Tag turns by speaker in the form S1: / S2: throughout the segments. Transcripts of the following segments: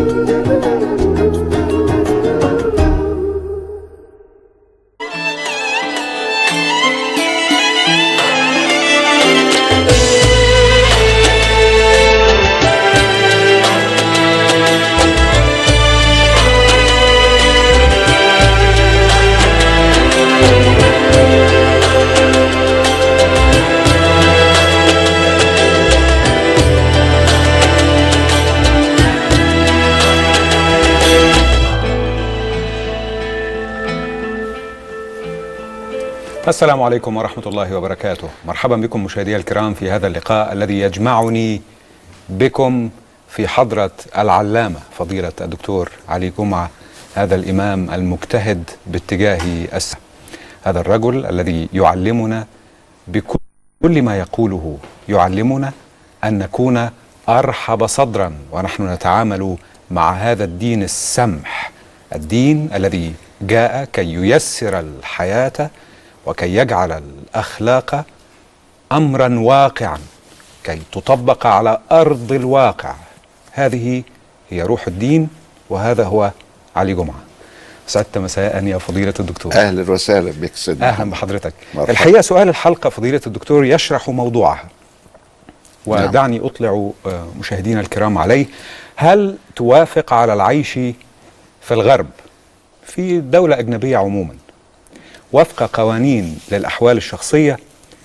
S1: السلام عليكم ورحمة الله وبركاته مرحبا بكم مشاهدي الكرام في هذا اللقاء الذي يجمعني بكم في حضرة العلامة فضيلة الدكتور علي جمعة هذا الإمام المجتهد باتجاه السماء هذا الرجل الذي يعلمنا بكل ما يقوله يعلمنا أن نكون أرحب صدرا ونحن نتعامل مع هذا الدين السمح الدين الذي جاء كي ييسر الحياه وكي يجعل الاخلاق امرا واقعا كي تطبق على ارض الواقع هذه هي روح الدين وهذا هو علي جمعه سعدت مساء يا فضيلة الدكتور
S2: اهلا وسهلا بك سيدنا
S1: أهلا بحضرتك
S2: مرحبا.
S1: الحقيقة سؤال الحلقة فضيلة الدكتور يشرح موضوعها ودعني أطلع آه، مشاهدينا الكرام عليه هل توافق على العيش في الغرب في دولة أجنبية عموما وفق قوانين للأحوال الشخصية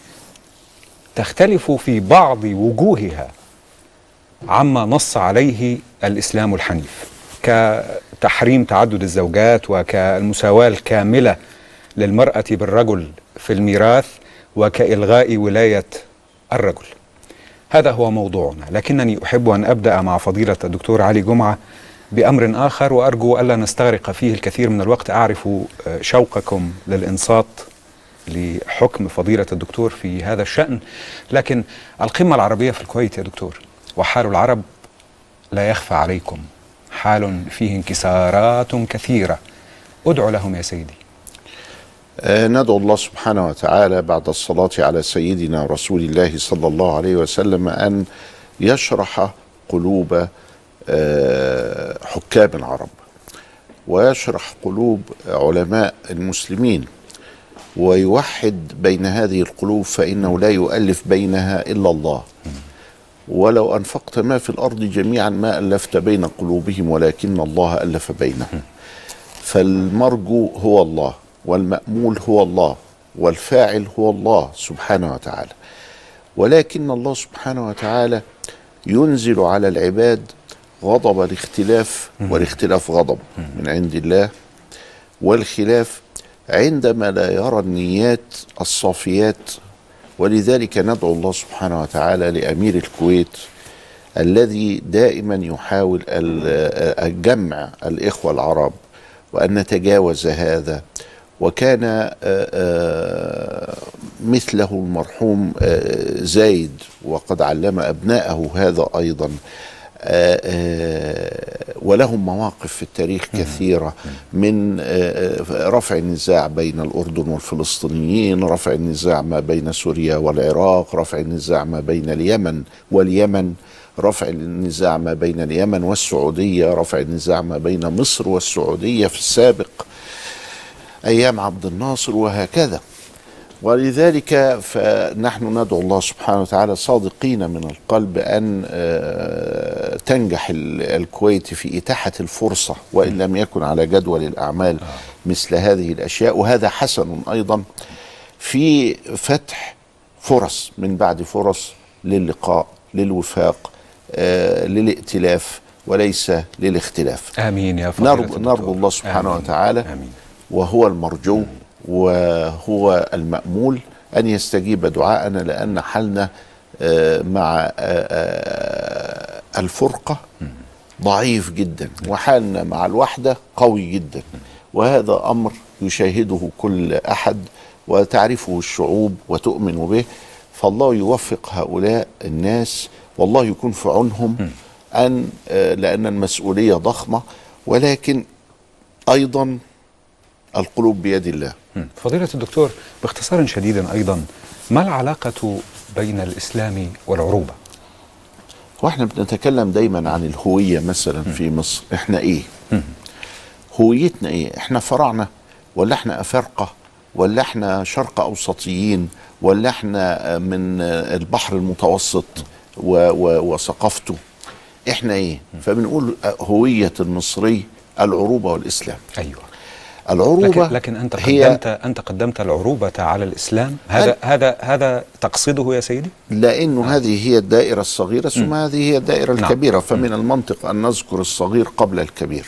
S1: تختلف في بعض وجوهها عما نص عليه الإسلام الحنيف كتحريم تعدد الزوجات وكالمساواة الكاملة للمرأة بالرجل في الميراث وكإلغاء ولاية الرجل هذا هو موضوعنا لكنني أحب أن أبدأ مع فضيلة الدكتور علي جمعة بأمر آخر وأرجو ألا نستغرق فيه الكثير من الوقت أعرف آه، شوقكم للإنصات لحكم فضيلة الدكتور في هذا الشأن لكن القمة العربية في الكويت يا دكتور وحال العرب لا يخفى عليكم حال فيه انكسارات كثيرة ادعو لهم يا سيدي
S2: آه، ندعو الله سبحانه وتعالى بعد الصلاة على سيدنا رسول الله صلى الله عليه وسلم أن يشرح قلوب آه، حكام العرب ويشرح قلوب علماء المسلمين ويوحد بين هذه القلوب فإنه لا يؤلف بينها إلا الله ولو أنفقت ما في الأرض جميعا ما ألفت بين قلوبهم ولكن الله ألف بينهم فالمرجو هو الله والمأمول هو الله والفاعل هو الله سبحانه وتعالى ولكن الله سبحانه وتعالى ينزل على العباد غضب الاختلاف والاختلاف غضب من عند الله والخلاف عندما لا يرى النيات الصافيات ولذلك ندعو الله سبحانه وتعالى لامير الكويت الذي دائما يحاول ال- الجمع الاخوه العرب وان نتجاوز هذا وكان آه، آه، مثله المرحوم آه، زايد وقد علم ابنائه هذا ايضا آه، آه، ولهم مواقف في التاريخ كثيرة من آه، رفع النزاع بين الأردن والفلسطينيين رفع النزاع ما بين سوريا والعراق رفع النزاع ما بين اليمن واليمن رفع النزاع ما بين اليمن والسعودية رفع النزاع ما بين مصر والسعودية في السابق أيام عبد الناصر وهكذا ولذلك فنحن ندعو الله سبحانه وتعالى صادقين من القلب ان آه، تنجح ال- الكويت في اتاحه الفرصه وان لم يكن على جدول الاعمال مثل هذه الاشياء وهذا حسن ايضا في فتح فرص من بعد فرص للقاء للوفاق آه، للائتلاف وليس للاختلاف
S1: آمين يا فضيلة
S2: نرجو,
S1: الدكتور.
S2: نرجو الله سبحانه
S1: آمين.
S2: وتعالى
S1: آمين
S2: وهو المرجو وهو المأمول أن يستجيب دعاءنا لأن حالنا آه، مع آه، آه، الفرقة ضعيف جدا وحالنا مع الوحدة قوي جدا وهذا أمر يشاهده كل أحد وتعرفه الشعوب وتؤمن به فالله يوفق هؤلاء الناس والله يكون في عونهم أن آه، لأن المسؤولية ضخمة ولكن أيضا القلوب بيد الله
S1: مم. فضيلة الدكتور باختصار شديد أيضا ما العلاقة بين الإسلام والعروبة؟
S2: هو احنا بنتكلم دايما عن الهويه مثلا في مصر احنا ايه هويتنا ايه احنا فراعنه ولا احنا افارقه ولا احنا شرق اوسطيين ولا احنا من البحر المتوسط و و وثقافته احنا ايه فبنقول هويه المصري العروبه والاسلام
S1: ايوه
S2: العروبه
S1: لكن لكن انت
S2: هي
S1: قدمت انت قدمت العروبه على الاسلام هذا هذا هذا تقصده يا سيدي
S2: لانه هذه هي الدائره الصغيره ثم هذه هي الدائره
S1: نعم.
S2: الكبيره فمن المنطق ان نذكر الصغير قبل الكبير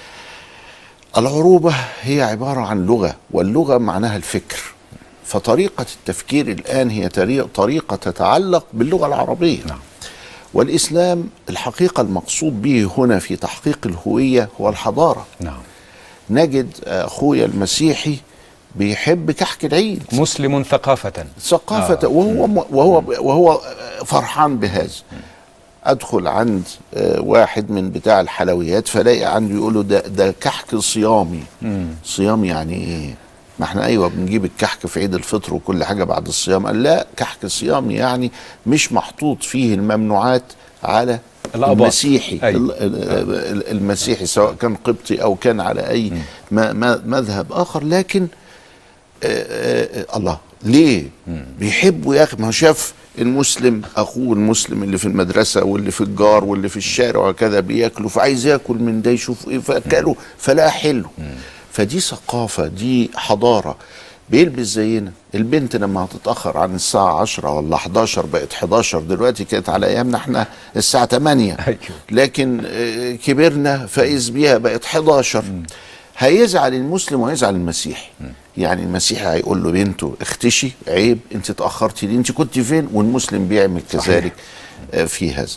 S2: العروبه هي عباره عن لغه واللغه معناها الفكر فطريقه التفكير الان هي طريق- طريقه تتعلق باللغه العربيه
S1: نعم.
S2: والاسلام الحقيقه المقصود به هنا في تحقيق الهويه هو الحضاره
S1: نعم
S2: نجد اخويا المسيحي بيحب كحك العيد
S1: مسلم ثقافه
S2: ثقافة
S1: آه.
S2: وهو وهو وهو فرحان بهذا ادخل عند آه، واحد من بتاع الحلويات فلاقي عنده يقول له ده ده كحك صيامي صيام يعني ايه ما احنا ايوه بنجيب الكحك في عيد الفطر وكل حاجه بعد الصيام قال لا كحك صيامي يعني مش محطوط فيه الممنوعات على
S1: الأباط.
S2: المسيحي
S1: أيوة.
S2: ال- ال- ال- المسيحي سواء كان قبطي او كان على اي ما- ما- مذهب اخر لكن آه، آه، الله ليه بيحبوا يا اخي ما هو شاف المسلم اخوه المسلم اللي في المدرسه واللي في الجار واللي في الشارع وكذا بياكلوا فعايز ياكل من ده يشوف ايه فاكلوا فلا حلو فدي ثقافه دي حضاره بيلبس زينا البنت لما هتتاخر عن الساعه 10 ولا 11 بقت 11 دلوقتي كانت على ايامنا احنا الساعه 8
S1: أيوه.
S2: لكن آه، كبرنا فاذ بيها بقت 11 هيزعل المسلم وهيزعل المسيحي يعني المسيحي هيقول له بنته اختشي عيب انت اتاخرتي ليه انت كنت فين والمسلم بيعمل كذلك آه، في هذا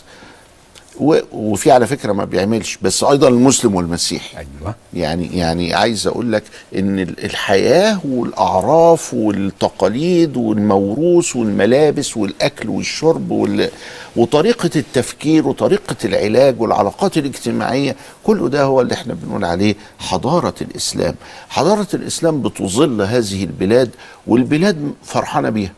S2: و- وفي على فكره ما بيعملش بس ايضا المسلم والمسيحي
S1: ايوه
S2: يعني يعني عايز اقول لك ان ال- الحياه والاعراف والتقاليد والموروث والملابس والاكل والشرب وال... وطريقه التفكير وطريقه العلاج والعلاقات الاجتماعيه كل ده هو اللي احنا بنقول عليه حضاره الاسلام حضاره الاسلام بتظل هذه البلاد والبلاد فرحانه بيها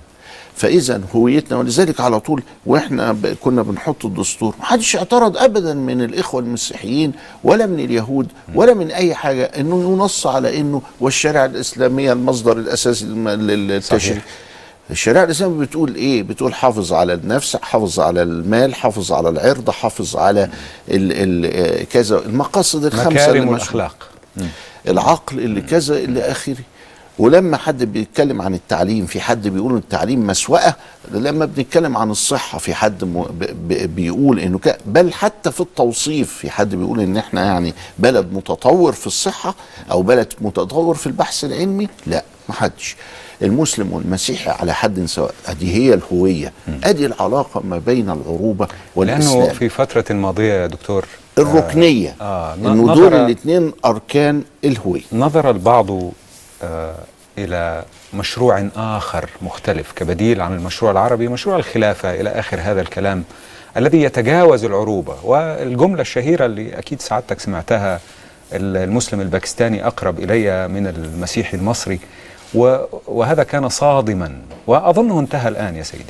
S2: فاذا هويتنا ولذلك على طول واحنا ب- كنا بنحط الدستور ما حدش اعترض ابدا من الاخوه المسيحيين ولا من اليهود ولا من اي حاجه انه ينص على انه والشريعه الاسلاميه المصدر الاساسي للم- لل- للتشريع الشريعه الاسلاميه بتقول ايه بتقول حافظ على النفس حافظ على المال حافظ على العرض حافظ على ال ال آه، كذا المقاصد الخمسه اللي
S1: مكارم
S2: مشهورة.
S1: الاخلاق
S2: العقل اللي كذا الى اخره ولما حد بيتكلم عن التعليم في حد بيقول إن التعليم مسوأة لما بنتكلم عن الصحة في حد م- ب- ب- بيقول انه ك... بل حتى في التوصيف في حد بيقول ان احنا يعني بلد متطور في الصحة او بلد متطور في البحث العلمي لا ما حدش المسلم والمسيحي على حد سواء ادي هي الهوية ادي العلاقة ما بين العروبة والاسلام
S1: لانه في فتره ماضيه يا دكتور
S2: الركنية
S1: آه، ن-
S2: انه
S1: نظر-
S2: دول الاثنين اركان الهوية
S1: نظر البعض آه، الى مشروع اخر مختلف كبديل عن المشروع العربي مشروع الخلافه الى اخر هذا الكلام الذي يتجاوز العروبه والجمله الشهيره اللي اكيد سعادتك سمعتها ال- المسلم الباكستاني اقرب الي من المسيحي المصري و- وهذا كان صادما واظنه انتهى الان يا سيدي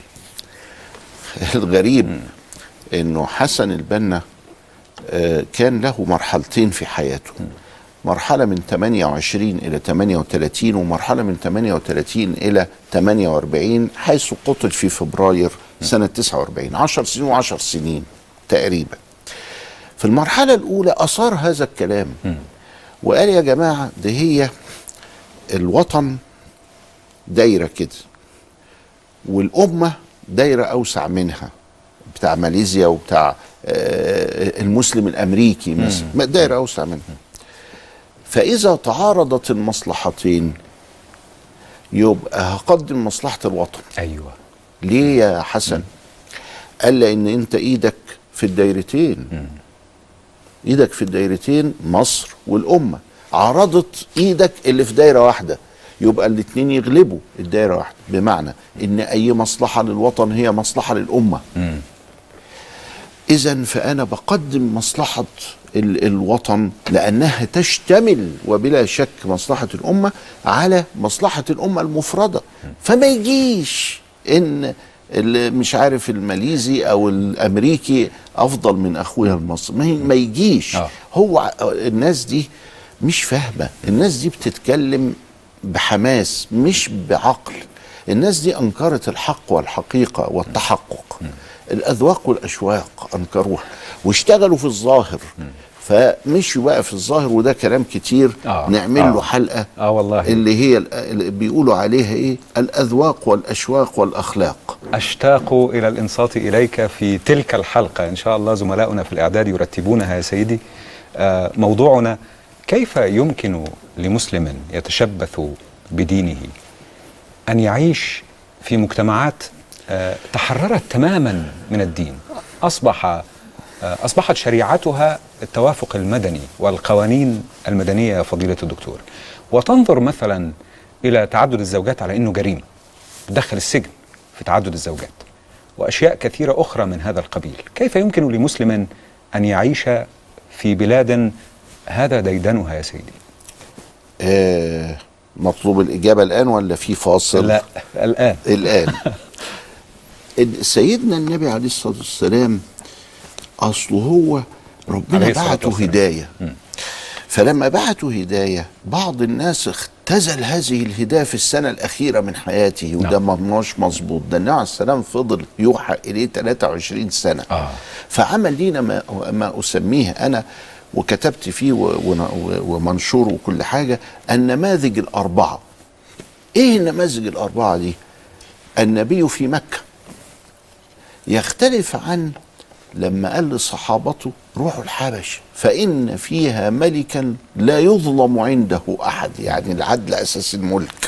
S2: الغريب انه حسن البنا آه، كان له مرحلتين في حياته مرحلة من 28 إلى 38 ومرحلة من 38 إلى 48 حيث قتل في فبراير سنة 49 10 سنين و10 سنين تقريبا في المرحلة الأولى أثار هذا الكلام وقال يا جماعة ده هي الوطن دايرة كده والأمة دايرة أوسع منها بتاع ماليزيا وبتاع آه، المسلم الأمريكي مثلا دايرة أوسع منها فإذا تعارضت المصلحتين يبقى هقدم مصلحة الوطن
S1: ايوه
S2: ليه يا حسن قال لأن أنت إيدك في الدايرتين إيدك في الدايرتين مصر والأمة عرضت إيدك اللي في دايرة واحدة يبقى الاتنين يغلبوا الدايرة واحدة بمعنى إن أي مصلحة للوطن هي مصلحة للأمة إذا فأنا بقدم مصلحة ال- الوطن لأنها تشتمل وبلا شك مصلحة الأمة على مصلحة الأمة المفردة فما يجيش إن اللي مش عارف الماليزي او الامريكي افضل من اخويا المصري ما, هي- ما يجيش
S1: آه.
S2: هو ع- الناس دي مش فاهمه الناس دي بتتكلم بحماس مش بعقل الناس دي انكرت الحق والحقيقه والتحقق الاذواق والاشواق انكروها واشتغلوا في الظاهر فمشوا بقى في الظاهر وده كلام كتير
S1: آه.
S2: نعمل
S1: آه.
S2: له حلقه
S1: اه والله
S2: اللي هي ال- اللي بيقولوا عليها ايه الاذواق والاشواق والاخلاق
S1: أشتاق إلى الإنصات إليك في تلك الحلقة إن شاء الله زملاؤنا في الإعداد يرتبونها يا سيدي آه، موضوعنا كيف يمكن لمسلم يتشبث بدينه أن يعيش في مجتمعات آه، تحررت تماما من الدين أصبح آه، أصبحت شريعتها التوافق المدني والقوانين المدنية يا فضيلة الدكتور وتنظر مثلا إلى تعدد الزوجات على أنه جريمة تدخل السجن في تعدد الزوجات واشياء كثيره اخرى من هذا القبيل، كيف يمكن لمسلم ان يعيش في بلاد هذا ديدنها يا سيدي؟
S2: آه مطلوب الاجابه الان ولا في فاصل
S1: لا الان
S2: الآن ال- سيدنا النبي عليه الصلاة والسلام أصله هو ربنا
S1: عليه الصلاة
S2: بعته
S1: والسلام.
S2: هداية فلما بعته هداية بعض الناس اختزل هذه الهداية في السنة الأخيرة من حياته وده مش مظبوط ده النبي عليه السلام فضل يوحى إليه 23 سنة
S1: آه.
S2: فعمل لينا ما, ما أسميه أنا وكتبت فيه و- ون- ومنشور وكل حاجة النماذج الأربعة ايه النماذج الاربعه دي النبي في مكه يختلف عن لما قال لصحابته روحوا الحبش فان فيها ملكا لا يظلم عنده احد يعني العدل اساس الملك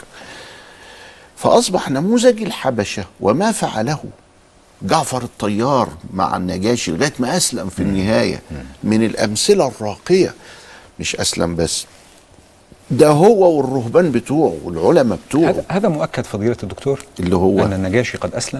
S2: فاصبح نموذج الحبشه وما فعله جعفر الطيار مع النجاشي لغايه ما اسلم في النهايه من الامثله الراقيه مش اسلم بس ده هو والرهبان بتوعه والعلماء بتوعه
S1: هذا هذا مؤكد فضيله الدكتور
S2: اللي هو
S1: ان النجاشي قد اسلم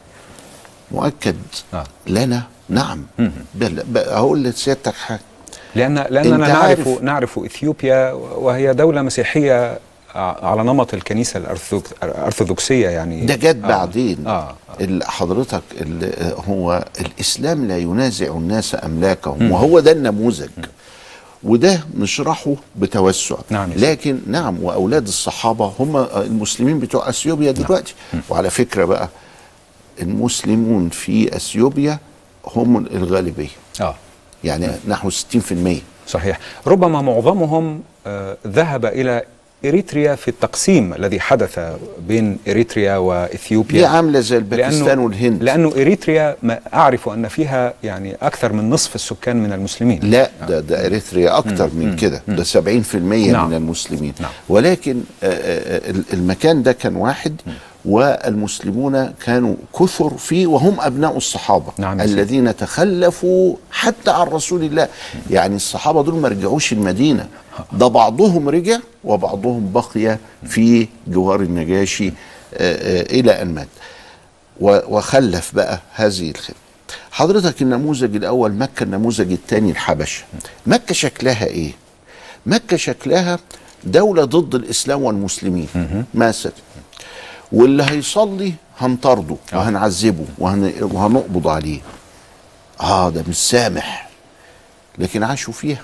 S2: مؤكد
S1: آه.
S2: لنا نعم بل بل- هقول لسيادتك حاجه
S1: لان لاننا
S2: أنت
S1: نعرف
S2: عارف-
S1: نعرف اثيوبيا وهي دوله مسيحيه ع- على نمط الكنيسه الأرثوذك- الارثوذكسيه يعني
S2: ده جت بعدين
S1: آه.
S2: ال- حضرتك ال- هو الاسلام لا ينازع الناس املاكهم وهو ده النموذج وده نشرحه بتوسع
S1: نعم يا سيدي.
S2: لكن نعم واولاد الصحابه هم المسلمين بتوع اثيوبيا دلوقتي وعلى فكره بقى المسلمون في اثيوبيا هم الغالبيه
S1: اه
S2: يعني نحو 60%
S1: صحيح ربما معظمهم آه، ذهب إلى إريتريا في التقسيم الذي حدث بين إريتريا وإثيوبيا
S2: دي عامله زي الباكستان والهند
S1: لأنه إريتريا ما أعرف أن فيها يعني أكثر من نصف السكان من المسلمين
S2: لا ده ده اريتريا اكتر من كده ده 70%
S1: نعم.
S2: من المسلمين
S1: نعم.
S2: ولكن آه، آه، آه، المكان ده كان واحد والمسلمون كانوا كثر فيه وهم ابناء الصحابه
S1: نعم يا سيدي.
S2: الذين تخلفوا حتى عن رسول الله يعني الصحابه دول ما رجعوش المدينه ده بعضهم رجع وبعضهم بقي في جوار النجاشي آه، آه، الى ان مات و- وخلف بقى هذه الخدمة حضرتك النموذج الأول مكة النموذج الثاني الحبشة مكة شكلها إيه مكة شكلها دولة ضد الإسلام والمسلمين مثلا واللي هيصلي هنطرده وهنعذبه وهن... وهنقبض عليه اه ده مش سامح لكن عاشوا فيها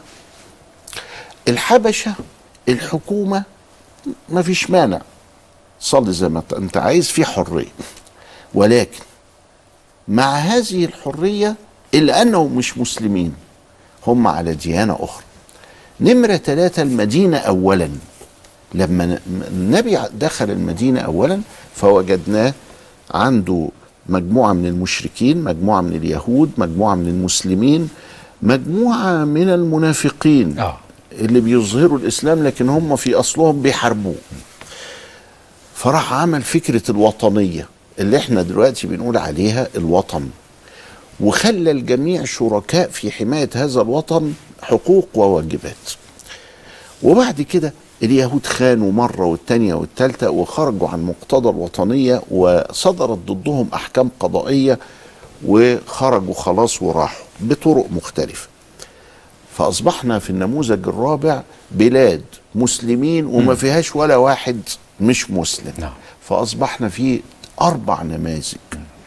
S2: الحبشة الحكومة ما فيش مانع صلي زي ما انت عايز في حرية ولكن مع هذه الحرية إلا أنهم مش مسلمين هم على ديانة أخرى نمرة ثلاثة المدينة أولا لما ن- النبي دخل المدينة أولا فوجدناه عنده مجموعة من المشركين مجموعة من اليهود مجموعة من المسلمين مجموعة من المنافقين
S1: آه.
S2: اللي بيظهروا الإسلام لكن هم في أصلهم بيحاربوه فراح عمل فكرة الوطنية اللي احنا دلوقتي بنقول عليها الوطن وخلى الجميع شركاء في حماية هذا الوطن حقوق وواجبات وبعد كده اليهود خانوا مرة والتانية والتالتة وخرجوا عن مقتضى الوطنية وصدرت ضدهم أحكام قضائية وخرجوا خلاص وراحوا بطرق مختلفة فأصبحنا في النموذج الرابع بلاد مسلمين وما فيهاش ولا واحد مش مسلم
S1: نعم.
S2: فأصبحنا في أربع نماذج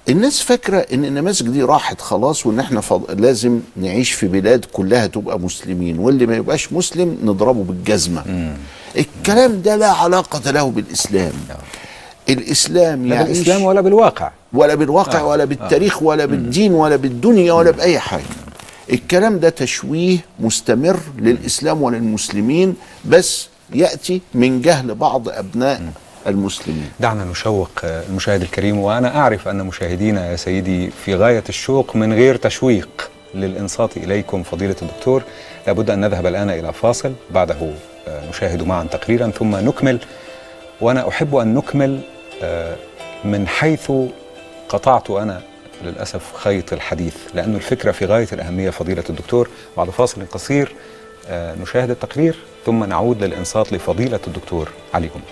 S2: الناس فاكره ان النماذج دي راحت خلاص وان احنا فض... لازم نعيش في بلاد كلها تبقى مسلمين واللي ما يبقاش مسلم نضربه بالجزمه الكلام ده لا علاقه له بالاسلام الاسلام
S1: لا
S2: يعيش
S1: بالاسلام ولا بالواقع
S2: ولا بالواقع
S1: آه.
S2: ولا بالتاريخ ولا بالدين ولا بالدنيا ولا باي حاجه الكلام ده تشويه مستمر للاسلام وللمسلمين بس ياتي من جهل بعض ابناء المسلمين
S1: دعنا نشوق آه، المشاهد الكريم وانا اعرف ان مشاهدينا يا سيدي في غايه الشوق من غير تشويق للانصات اليكم فضيله الدكتور لابد ان نذهب الان الى فاصل بعده آه، نشاهد معا تقريرا ثم نكمل وانا احب ان نكمل آه، من حيث قطعت انا للاسف خيط الحديث لأن الفكره في غايه الاهميه فضيله الدكتور بعد فاصل قصير آه، نشاهد التقرير ثم نعود للانصات لفضيله الدكتور علي جمعه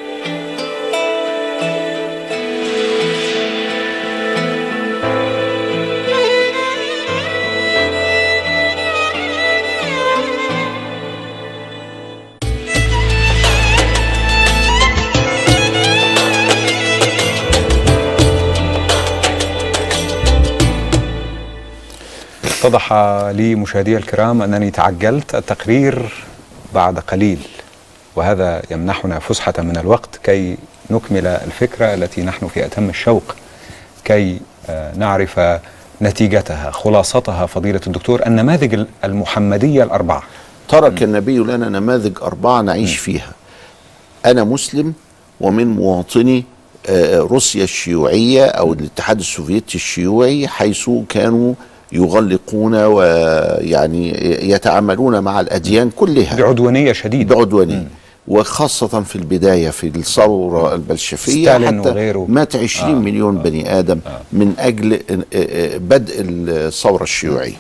S1: اتضح لي مشاهدي الكرام انني تعجلت التقرير بعد قليل وهذا يمنحنا فسحه من الوقت كي نكمل الفكره التي نحن في اتم الشوق كي آه، نعرف نتيجتها خلاصتها فضيله الدكتور النماذج المحمديه الاربعه
S2: ترك النبي لنا نماذج أربعة نعيش فيها أنا مسلم ومن مواطني آه، روسيا الشيوعية أو الاتحاد السوفيتي الشيوعي حيث كانوا يغلقون ويعني يتعاملون مع الأديان كلها
S1: بعدوانيه شديده
S2: بعدوانية وخاصة في البداية في الثورة البلشفية
S1: ستالين
S2: حتى
S1: وغيره.
S2: مات 20
S1: آه،
S2: مليون بني آدم من أجل آه، آه، بدء الثورة الشيوعية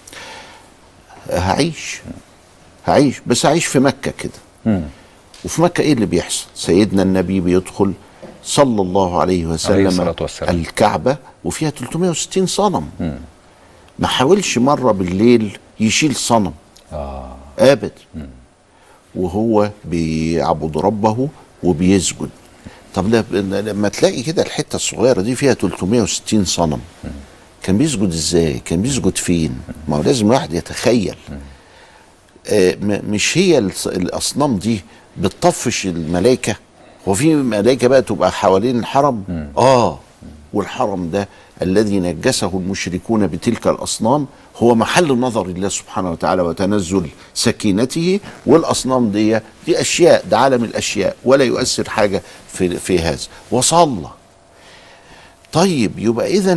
S2: هعيش هعيش بس هعيش في مكة كده
S1: مم.
S2: وفي مكة ايه اللي بيحصل سيدنا النبي بيدخل صلى الله عليه
S1: عليه
S2: وسلم
S1: الصلاة والسلام.
S2: الكعبة وفيها 360 صنم ما حاولش مرة بالليل يشيل صنم
S1: آه.
S2: ابدا وهو بيعبد ربه وبيسجد طب لا- لما تلاقي كده الحته الصغيره دي فيها 360 صنم كان بيسجد ازاي كان بيسجد فين ما هو لازم الواحد يتخيل آه م- مش هي الص- الاصنام دي بتطفش الملائكه هو في ملائكه بقى تبقى حوالين الحرم اه والحرم ده الذي نجسه المشركون بتلك الاصنام هو محل نظر الله سبحانه وتعالى وتنزل سكينته والاصنام دي دي اشياء ده عالم الاشياء ولا يؤثر حاجه في في هذا وصلى طيب يبقى اذا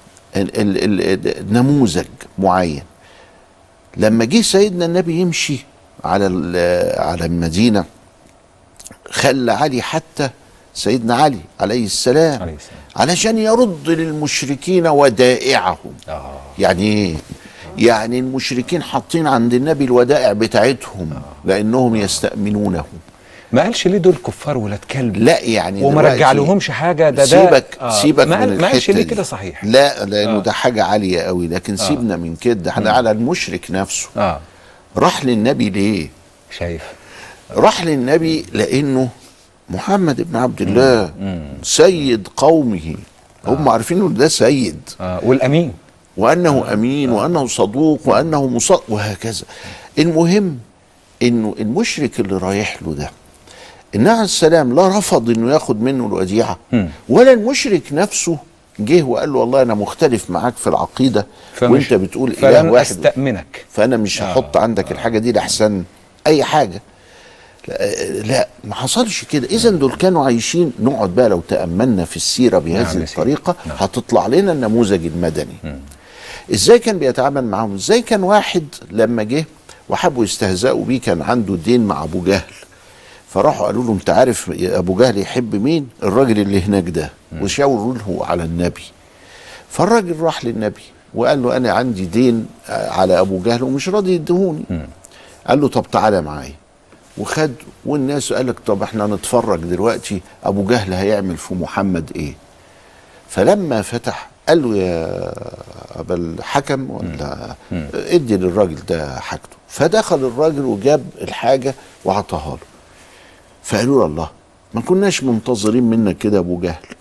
S2: نموذج معين لما جه سيدنا النبي يمشي على ال- على المدينه خلى علي حتى سيدنا علي عليه السلام
S1: عليه السلام.
S2: علشان يرد للمشركين ودائعهم
S1: آه.
S2: يعني ايه يعني المشركين حاطين عند النبي الودائع بتاعتهم لانهم يستأمنونه
S1: ما قالش ليه دول كفار ولاد كلب
S2: لا يعني
S1: وما
S2: دلوقتي
S1: رجع لهمش حاجه ده ده
S2: سيبك
S1: آه.
S2: سيبك
S1: ما,
S2: من
S1: قال- ما قالش
S2: الحتة
S1: ليه
S2: دي.
S1: كده صحيح
S2: لا لانه
S1: آه.
S2: ده حاجه عاليه قوي لكن سيبنا من كده احنا على المشرك نفسه
S1: اه
S2: راح للنبي ليه
S1: شايف
S2: راح للنبي لانه محمد بن عبد الله سيد قومه هم عارفين انه ده سيد
S1: آه. والامين
S2: وانه امين وانه صدوق وانه مصدق وهكذا المهم انه المشرك اللي رايح له ده النبي عليه السلام لا رفض انه ياخد منه الوديعه
S1: مم.
S2: ولا المشرك نفسه جه وقال له والله انا مختلف معاك في العقيده وانت بتقول اله
S1: فلن
S2: واحد
S1: استامنك
S2: فانا مش هحط عندك الحاجه دي لاحسن اي حاجه لا, لا ما حصلش كده اذا دول كانوا عايشين نقعد بقى لو تاملنا في السيره بهذه
S1: نعم يا سيدي.
S2: الطريقه
S1: نعم.
S2: هتطلع لنا النموذج المدني ازاي كان بيتعامل معاهم ازاي كان واحد لما جه وحبوا يستهزئوا بيه كان عنده دين مع ابو جهل فراحوا قالوا له انت عارف يا ابو جهل يحب مين الراجل اللي هناك ده وشاوروا له على النبي فالراجل راح للنبي وقال له انا عندي دين آه، على ابو جهل ومش راضي يديهوني قال له طب تعالى معايا وخد والناس قال لك طب احنا نتفرج دلوقتي ابو جهل هيعمل في محمد ايه فلما فتح قال له يا ابا الحكم ولا ادي للراجل ده حاجته فدخل الراجل وجاب الحاجه وعطاها له فقالوا له الله ما كناش منتظرين منك كده يا ابو جهل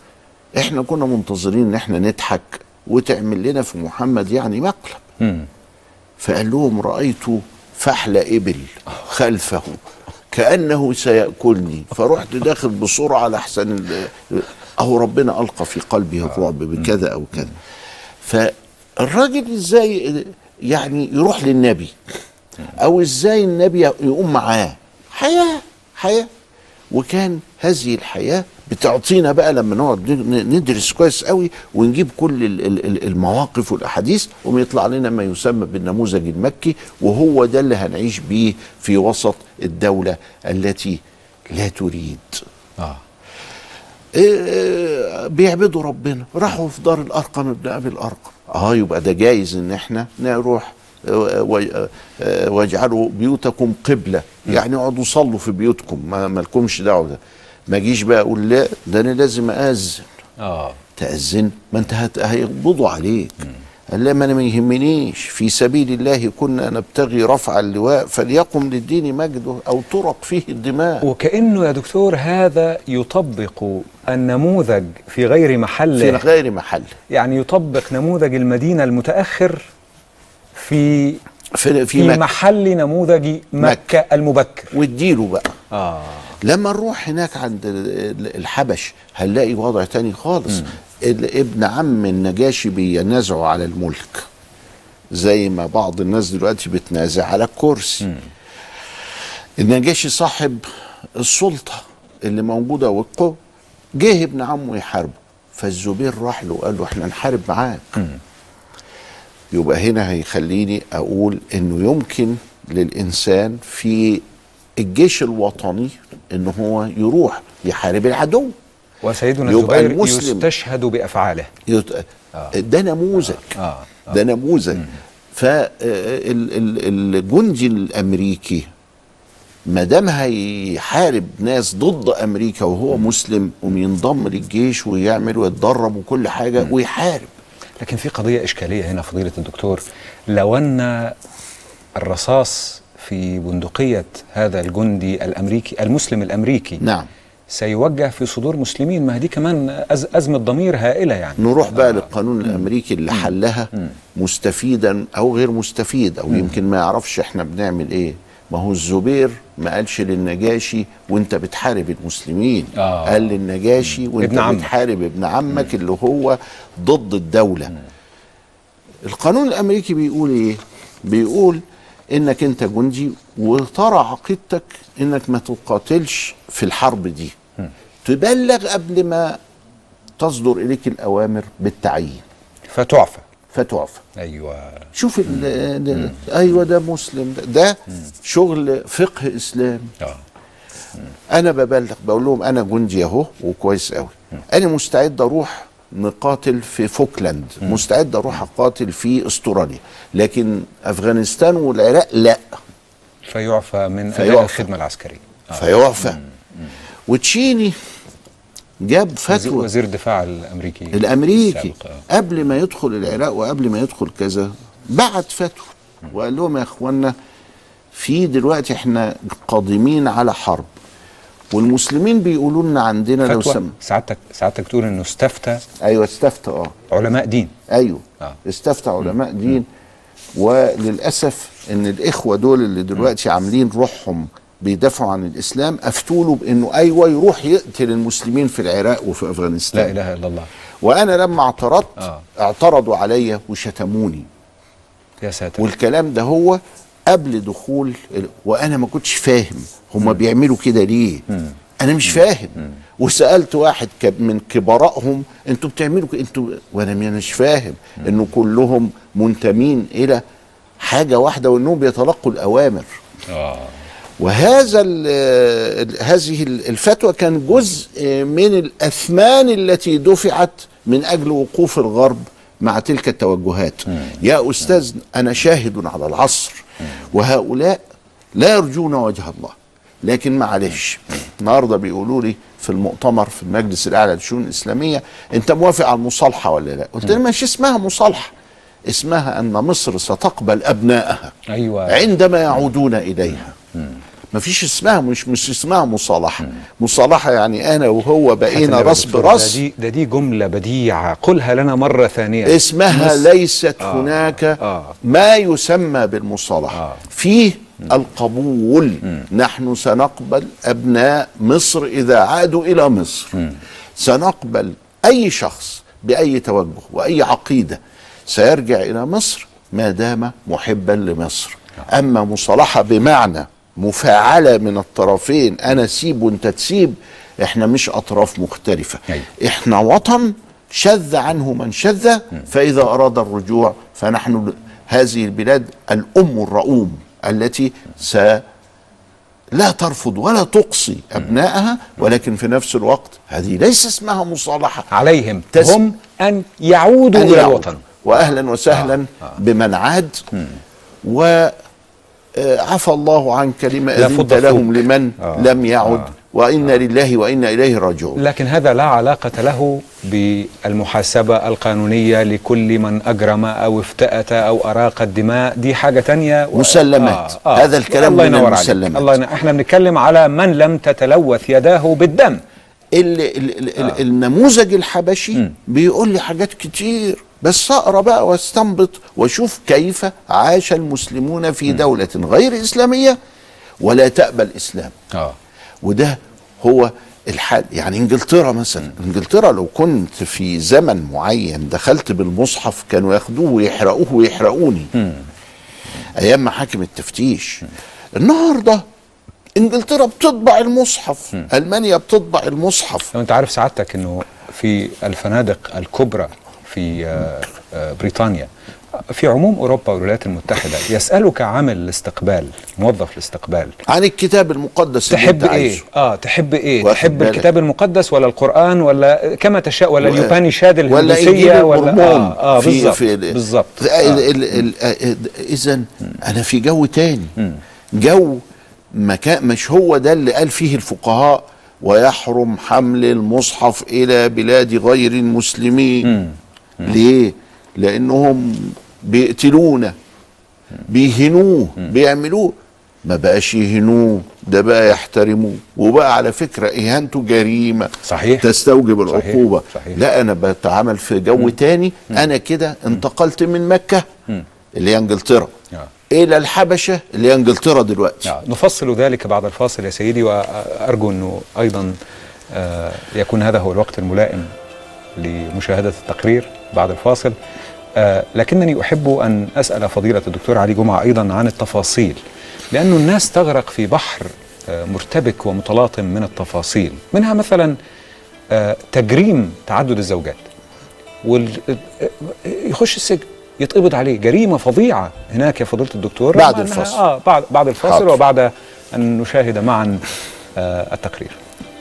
S2: احنا كنا منتظرين ان احنا نضحك وتعمل لنا في محمد يعني مقلب
S1: مم.
S2: فقال لهم رأيت فحل إبل خلفه كأنه سيأكلني فرحت داخل بسرعة لحسن ال- أهو ربنا ألقى في قلبه الرعب بكذا أو كذا فالراجل إزاي يعني يروح للنبي أو إزاي النبي يقوم معاه حياة حياة وكان هذه الحياة بتعطينا بقى لما نقعد ن- ندرس كويس قوي ونجيب كل ال- ال- ال- المواقف والأحاديث ويطلع لنا ما يسمى بالنموذج المكي وهو ده اللي هنعيش بيه في وسط الدولة التي لا تريد
S1: اه
S2: إيه، بيعبدوا ربنا راحوا في دار الارقم ابن ابي الارقم اه يبقى ده جايز ان احنا نروح آه، و- آه، واجعلوا بيوتكم قبله يعني اقعدوا صلوا في بيوتكم ما مالكمش دعوه ده ما اجيش بقى اقول لا ده انا لازم اذن
S1: اه
S2: تأذن ما انت هت... هيقبضوا عليك قال لا ما انا ما يهمنيش في سبيل الله كنا نبتغي رفع اللواء فليقم للدين مجده او ترق فيه الدماء
S1: وكأنه يا دكتور هذا يطبق النموذج في غير
S2: في
S1: محله
S2: غير محل
S1: يعني يطبق نموذج المدينة المتأخر في
S2: في, في,
S1: في
S2: مكة.
S1: محل نموذج مكة المبكر
S2: واديله بقى
S1: اه
S2: لما نروح هناك عند ال- ال- الحبش هنلاقي وضع تاني خالص ال- ابن عم النجاشي بينازعوا على الملك زي ما بعض الناس دلوقتي بتنازع على الكرسي النجاشي صاحب السلطة اللي موجودة والقوة جه ابن عمه يحاربه فالزبير راح له وقال له احنا نحارب معاك يبقى هنا هيخليني اقول انه يمكن للانسان في الجيش الوطني ان هو يروح يحارب العدو
S1: وسيدنا
S2: يبقى
S1: الزبير
S2: المسلم-
S1: يستشهد بأفعاله
S2: يت... ده نموذج
S1: آه.
S2: ده نموذج فالجندي الامريكي ما دام هيحارب ناس ضد امريكا وهو مسلم وينضم للجيش ويعمل ويتدرب وكل حاجه ويحارب
S1: لكن في قضية إشكالية هنا فضيلة الدكتور لو أن الرصاص في بندقية هذا الجندي الأمريكي المسلم الأمريكي
S2: نعم
S1: سيوجه في صدور مسلمين ما دي كمان أز أزمة ضمير هائلة يعني
S2: نروح بقى للقانون الامريكي اللي حلها مستفيدا او غير مستفيد او يمكن ما يعرفش احنا بنعمل ايه ما هو الزبير ما قالش للنجاشي وانت بتحارب المسلمين
S1: آه.
S2: قال للنجاشي وانت
S1: ابن عمك.
S2: بتحارب ابن عمك اللي هو ضد الدولة القانون الامريكي بيقول ايه بيقول انك انت جندي وترى عقيدتك انك ما تقاتلش في الحرب دي تبلغ قبل ما تصدر اليك الاوامر بالتعيين
S1: فتعفى
S2: فتعفى
S1: أيوة
S2: شوف ال- ده ايوه ده مسلم ده, ده شغل فقه اسلامي
S1: آه.
S2: انا ببلغ بقول لهم انا جندي اهو وكويس قوي انا مستعد اروح نقاتل في فوكلاند مستعد اروح اقاتل في استراليا لكن افغانستان والعراق لا
S1: فيعفى من أداء
S2: فيعفى.
S1: الخدمة العسكرية آه.
S2: فيعفى وتشيني جاب
S1: وزير,
S2: فتوى
S1: وزير الدفاع الأمريكي
S2: الامريكي
S1: السابق، آه.
S2: قبل ما يدخل العراق وقبل ما يدخل كذا بعت فتوى وقال لهم يا اخوانا في دلوقتي احنا قادمين على حرب والمسلمين بيقولوا لنا عندنا لو
S1: فتوى
S2: سم
S1: سعادتك سعادتك تقول انه استفتى
S2: ايوه استفتى اه
S1: علماء دين
S2: ايوه
S1: آه.
S2: استفتى علماء دين وللاسف ان الاخوه دول اللي دلوقتي عاملين روحهم بيدافعوا عن الاسلام افتوا له بانه ايوه يروح يقتل المسلمين في العراق وفي افغانستان
S1: لا اله الا الله
S2: وانا لما اعترضت
S1: آه.
S2: اعترضوا عليا وشتموني
S1: يا ساتر
S2: والكلام ده هو قبل دخول ال- وانا ما كنتش فاهم هم بيعملوا كده ليه انا مش فاهم وسالت واحد ك- من كبرائهم انتوا بتعملوا كده انتوا وانا مش فاهم انه كلهم منتمين الى حاجه واحده وانهم بيتلقوا الاوامر
S1: اه
S2: وهذا ال ال هذه ال- الفتوى كان جزء من الاثمان التي دفعت من اجل وقوف الغرب مع تلك التوجهات يا استاذ انا شاهد على العصر وهؤلاء لا يرجون وجه الله لكن معلش النهارده بيقولوا لي في المؤتمر في المجلس الاعلى للشؤون الاسلاميه انت موافق على المصالحه ولا لا؟ قلت لهم مش اسمها مصالحه اسمها ان مصر ستقبل ابنائها
S1: ايوه
S2: عندما يعودون اليها مفيش اسمها مش مش اسمها مصالحه مصالحه يعني انا وهو بقينا
S1: حتى
S2: راس
S1: دكتور،
S2: براس
S1: ده دي, ده دي جملة بديعة قلها لنا مرة ثانية
S2: اسمها
S1: مص-
S2: ليست هناك
S1: آه.
S2: ما يسمى بالمصالحة
S1: آه.
S2: فيه القبول نحن سنقبل أبناء مصر إذا عادوا إلى مصر سنقبل أي شخص بأي توجه وأي عقيدة سيرجع إلى مصر ما دام محبا لمصر أما مصالحة بمعنى مفاعلة من الطرفين أنا سيب وأنت تسيب إحنا مش أطراف مختلفة
S1: أيوة.
S2: احنا وطن شذ عنه من شذ فاذا اراد الرجوع فنحن هذه البلاد الام الرؤوم التي س لا ترفض ولا تقصي ابنائها ولكن في نفس الوقت هذه ليس اسمها مصالحه
S1: عليهم
S2: تس-
S1: هم أن يعودوا
S2: أن
S1: إلى
S2: يعود.
S1: الوطن
S2: واهلا وسهلا بمن عاد و آه، عفى الله عنك لما
S1: لا
S2: اذنت
S1: فض
S2: لهم
S1: فوق.
S2: لمن
S1: آه.
S2: لم يعد
S1: آه.
S2: وانا لله وانا اليه راجعون
S1: لكن هذا لا علاقة له بالمحاسبة القانونية لكل من أجرم أو افتأت أو أراق الدماء دي حاجة تانية و...
S2: مسلمات. هذا الكلام
S1: الله
S2: من
S1: ينور
S2: المسلمات.
S1: عليك. الله ينور. احنا بنتكلم على من لم تتلوث يداه بالدم
S2: ال ال ال آه. النموذج الحبشي بيقول لي حاجات كتير بس اقرا بقى واستنبط واشوف كيف عاش المسلمون في دولة غير اسلامية ولا تقبل اسلام
S1: اه
S2: وده هو الحال يعني انجلترا مثلا انجلترا لو كنت في زمن معين دخلت بالمصحف كانوا ياخدوه ويحرقوه ويحرقوني ايام محاكم التفتيش النهارده انجلترا بتطبع المصحف المانيا بتطبع المصحف
S1: لو انت عارف سعادتك انه في الفنادق الكبرى في آه، آه، بريطانيا في عموم اوروبا والولايات المتحده يسالك عامل الاستقبال موظف الاستقبال
S2: عن الكتاب المقدس اللي
S1: تحب
S2: انت
S1: ايه؟
S2: عايزه.
S1: اه تحب ايه؟
S2: واخد
S1: تحب
S2: بالك.
S1: الكتاب المقدس ولا القرآن ولا كما تشاء ولا
S2: و-
S1: اليوبانيشاد
S2: ولا انجيل
S1: الهندوسية ولا
S2: المرمون
S1: اه, آه
S2: في
S1: بالظبط
S2: في ال-
S1: بالظبط
S2: ال- ال- ال- اذا انا في جو تاني جو مكان مش هو ده اللي قال فيه الفقهاء ويحرم حمل المصحف الى بلاد غير المسلمين ليه لانهم بيقتلونا بيهنوه بيعملوه ما بقاش يهنوه ده بقى يحترموه وبقى على فكرة إهانته جريمة
S1: صحيح.
S2: تستوجب
S1: صحيح.
S2: العقوبة
S1: صحيح.
S2: لا أنا بتعامل في جو تاني أنا كده انتقلت من مكة اللي هي انجلترا
S1: آه.
S2: إلى الحبشة اللي هي انجلترا دلوقتي
S1: آه. نفصل ذلك بعد الفاصل يا سيدي وأرجو أنه أيضا آه يكون هذا هو الوقت الملائم لمشاهدة التقرير بعد الفاصل آه لكنني أحب أن أسأل فضيلة الدكتور علي جمعة أيضا عن التفاصيل لأن الناس تغرق في بحر آه مرتبك ومتلاطم من التفاصيل منها مثلا آه تجريم تعدد الزوجات وال... يخش السجن يتقبض عليه جريمة فظيعة هناك يا فضيلة الدكتور
S2: بعد
S1: رغم أنها-
S2: الفاصل.
S1: آه بعد بعد الفاصل
S2: حاضر.
S1: وبعد أن نشاهد معا آه التقرير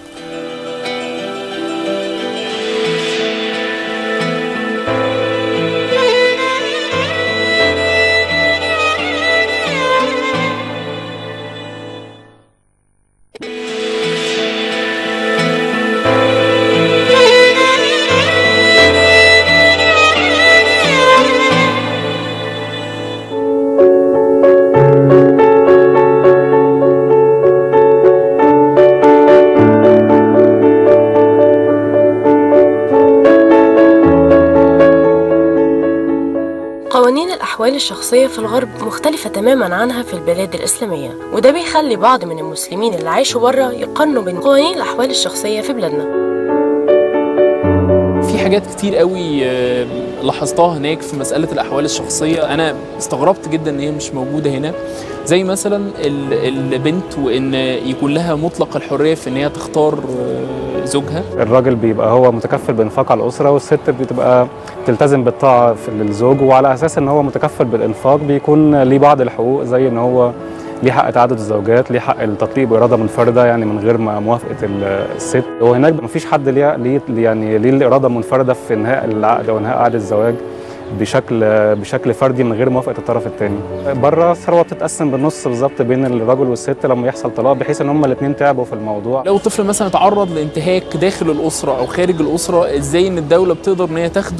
S3: قوانين الأحوال الشخصية في الغرب مختلفة تماما عنها في البلاد الإسلامية وده بيخلي بعض من المسلمين اللي عايشوا بره يقارنوا بين قوانين الأحوال الشخصية في بلادنا
S4: في حاجات كتير قوي آه، لاحظتها هناك في مسألة الأحوال الشخصية أنا استغربت جدا إن هي مش موجودة هنا زي مثلا ال- البنت وإن يكون لها مطلق الحرية في إن هي تختار آه، زوجها
S5: الراجل بيبقى هو متكفل بانفاق على الاسره والست بتبقى تلتزم بالطاعه في للزوج وعلى اساس ان هو متكفل بالانفاق بيكون ليه بعض الحقوق زي ان هو ليه حق تعدد الزوجات ليه حق التطليق باراده منفرده يعني من غير ما موافقه ال- الست وهناك مفيش حد ليه ليه يعني ليه الاراده منفرده في انهاء العقد او انهاء عقد الزواج بشكل بشكل فردي من غير موافقه الطرف الثاني بره الثروه بتتقسم بالنص بالظبط بين الراجل والست لما يحصل طلاق بحيث ان هم الاثنين تعبوا في الموضوع
S4: لو الطفل مثلا اتعرض لانتهاك داخل الأسرة أو خارج الأسرة إزاي إن الدولة بتقدر إن هي تاخده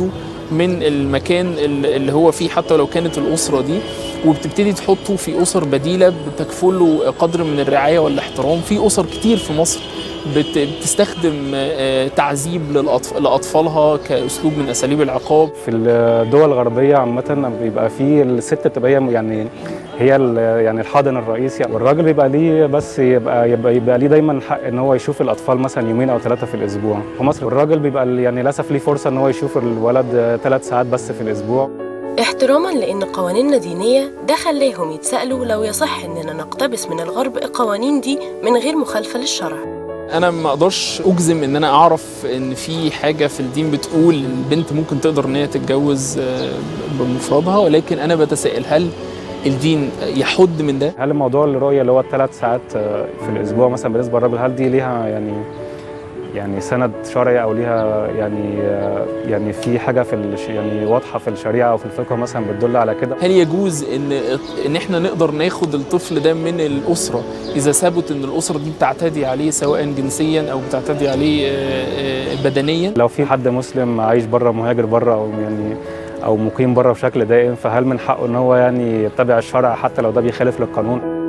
S4: من المكان ال- اللي هو فيه حتى لو كانت الاسره دي وبتبتدي تحطه في اسر بديله بتكفله قدر من الرعايه والاحترام في اسر كتير في مصر بت- بتستخدم آه، تعذيب للأطف- لاطفالها كاسلوب من اساليب العقاب
S5: في الدول الغربيه عامه بيبقى في الست بتبقى هي يعني هي ال- يعني الحاضن الرئيسي والراجل بيبقى ليه بس يبقى يبقى, يبقى ليه دايما حق ان هو يشوف الاطفال مثلا يومين او ثلاثه في الاسبوع في مصر الراجل بيبقى ال- يعني للاسف ليه فرصه ان هو يشوف الولد ثلاث ساعات بس في الاسبوع
S3: احتراما لأن قوانيننا دينية ده خلاهم يتسألوا لو يصح إننا نقتبس من الغرب القوانين دي من غير مخالفة للشرع
S4: انا ما اقدرش اجزم ان انا اعرف ان في حاجه في الدين بتقول البنت ممكن تقدر ان هي تتجوز آه، بمفردها ولكن انا بتساءل هل الدين يحد من ده
S5: هل الموضوع الرؤيه اللي هو الثلاث ساعات آه، في الاسبوع مثلا بالنسبه للراجل هل دي ليها يعني يعني سند شرعي او ليها يعني آه، يعني في حاجه في الش يعني واضحه في الشريعه او في الفقه مثلا بتدل على كده
S4: هل يجوز ان ان احنا نقدر ناخد الطفل ده من الاسره اذا ثبت ان الاسره دي بتعتدي عليه سواء جنسيا او بتعتدي عليه آه، آه، بدنيا
S5: لو في حد مسلم عايش بره مهاجر بره او يعني او مقيم بره بشكل دائم فهل من حقه ان هو يعني يتبع الشرع حتى لو ده بيخالف للقانون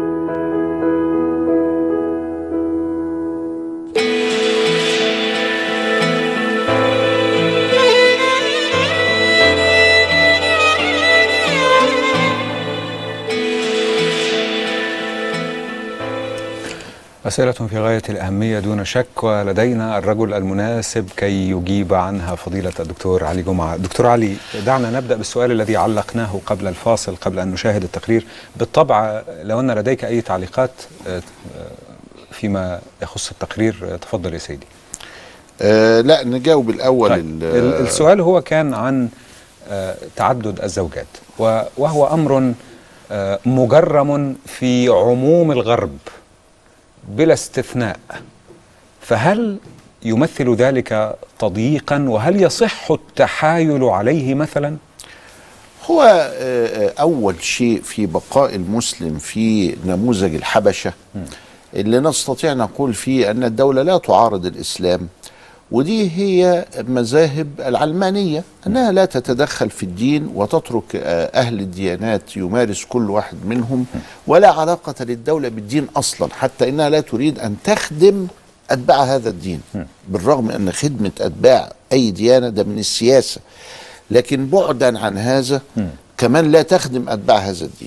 S1: أسئلة في غاية الأهمية دون شك ولدينا الرجل المناسب كي يجيب عنها فضيلة الدكتور علي جمعة دكتور علي دعنا نبدأ بالسؤال الذي علقناه قبل الفاصل قبل أن نشاهد التقرير بالطبع لو أن لديك أي تعليقات آه، فيما يخص التقرير آه، تفضل يا سيدي
S2: آه لا نجاوب الاول
S1: طيب.
S2: ال-
S1: ال- السؤال هو كان عن آه، تعدد الزوجات و- وهو أمر آه، مجرم في عموم الغرب بلا استثناء فهل يمثل ذلك تضييقا وهل يصح التحايل عليه مثلا
S2: هو آه، آه، أول شيء في بقاء المسلم في نموذج الحبشة اللي نستطيع نقول فيه أن الدولة لا تعارض الإسلام ودي هي مذاهب العلمانية أنها لا تتدخل في الدين وتترك آه، أهل الديانات يمارس كل واحد منهم ولا علاقة للدولة بالدين أصلا حتى إنها لا تريد أن تخدم أتباع هذا الدين بالرغم أن خدمة أتباع أي ديانة ده من السياسة لكن بعدا عن هذا كمان لا تخدم أتباع هذا الدين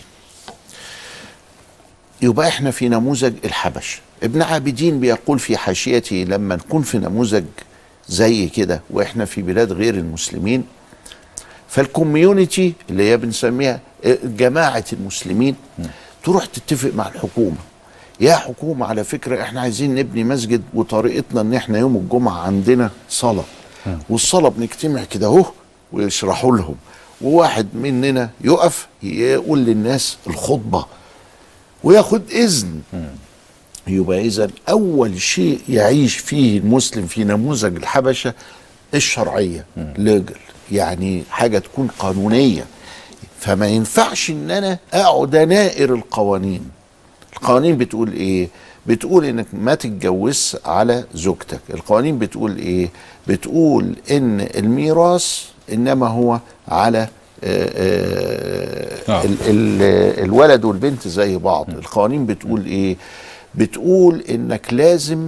S2: يبقى احنا في نموذج الحبش ابن عابدين بيقول في حاشيته لما نكون في نموذج زي كده واحنا في بلاد غير المسلمين فالكوميونتي اللي هي بنسميها جماعة المسلمين تروح تتفق مع الحكومة يا حكومة على فكرة احنا عايزين نبني مسجد وطريقتنا ان احنا يوم الجمعة عندنا صلاة والصلاة بنجتمع كده اهو ويشرحوا لهم وواحد مننا يقف يقول للناس الخطبة وياخد إذن يبقى إذا أول شيء يعيش فيه المسلم في نموذج الحبشة الشرعية ليجل يعني حاجة تكون قانونية فما ينفعش ان انا اقعد انائر القوانين القوانين بتقول ايه بتقول انك ما تتجوزش على زوجتك القوانين بتقول ايه بتقول ان الميراث انما هو على آه، آه،
S1: آه.
S2: ال- ال- الولد والبنت زي بعض القوانين بتقول ايه بتقول انك لازم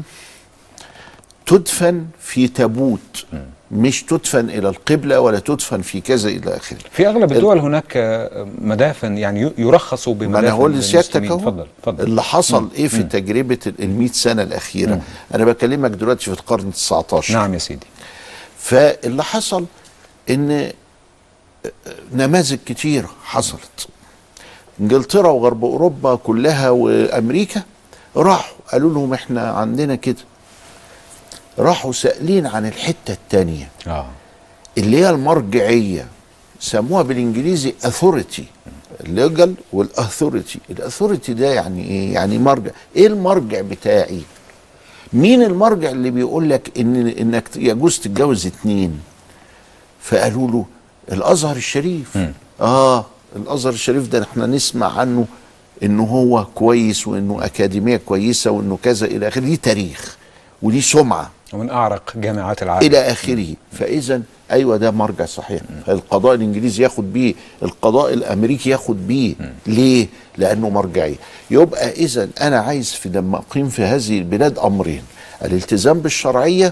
S2: تدفن في تابوت مش تدفن الى القبله ولا تدفن في كذا الى اخره
S1: في اغلب الدول هناك آه، مدافن يعني ي- يرخص
S2: ما
S1: بمدافن
S2: انا هقول لسيادتك
S1: للمسلمين.
S2: اهو
S1: اتفضل اتفضل
S2: اللي حصل ايه في تجربه ال 100 سنه الاخيره انا بكلمك دلوقتي في القرن 19
S1: نعم يا سيدي
S2: فاللي حصل ان نماذج كتير حصلت انجلترا وغرب اوروبا كلها وامريكا راحوا قالوا لهم احنا عندنا كده راحوا سائلين عن الحته التانيه
S1: اه
S2: اللي هي المرجعيه سموها بالانجليزي اثوريتي الليجل والاثوريتي الاثوريتي ده يعني ايه يعني مرجع ايه المرجع بتاعي مين المرجع اللي بيقول لك ان انك يجوز تتجوز اتنين فقالوا له الازهر الشريف اه الازهر الشريف ده احنا نسمع عنه انه هو كويس وانه اكاديميه كويسه وانه كذا الى اخره ليه تاريخ وليه سمعه
S1: ومن اعرق جامعات العالم
S2: الى اخره فاذا ايوه ده مرجع صحيح القضاء الانجليزي ياخد بيه القضاء الامريكي ياخد بيه ليه لانه مرجعي يبقى اذا انا عايز في لما اقيم في هذه البلاد امرين الالتزام بالشرعيه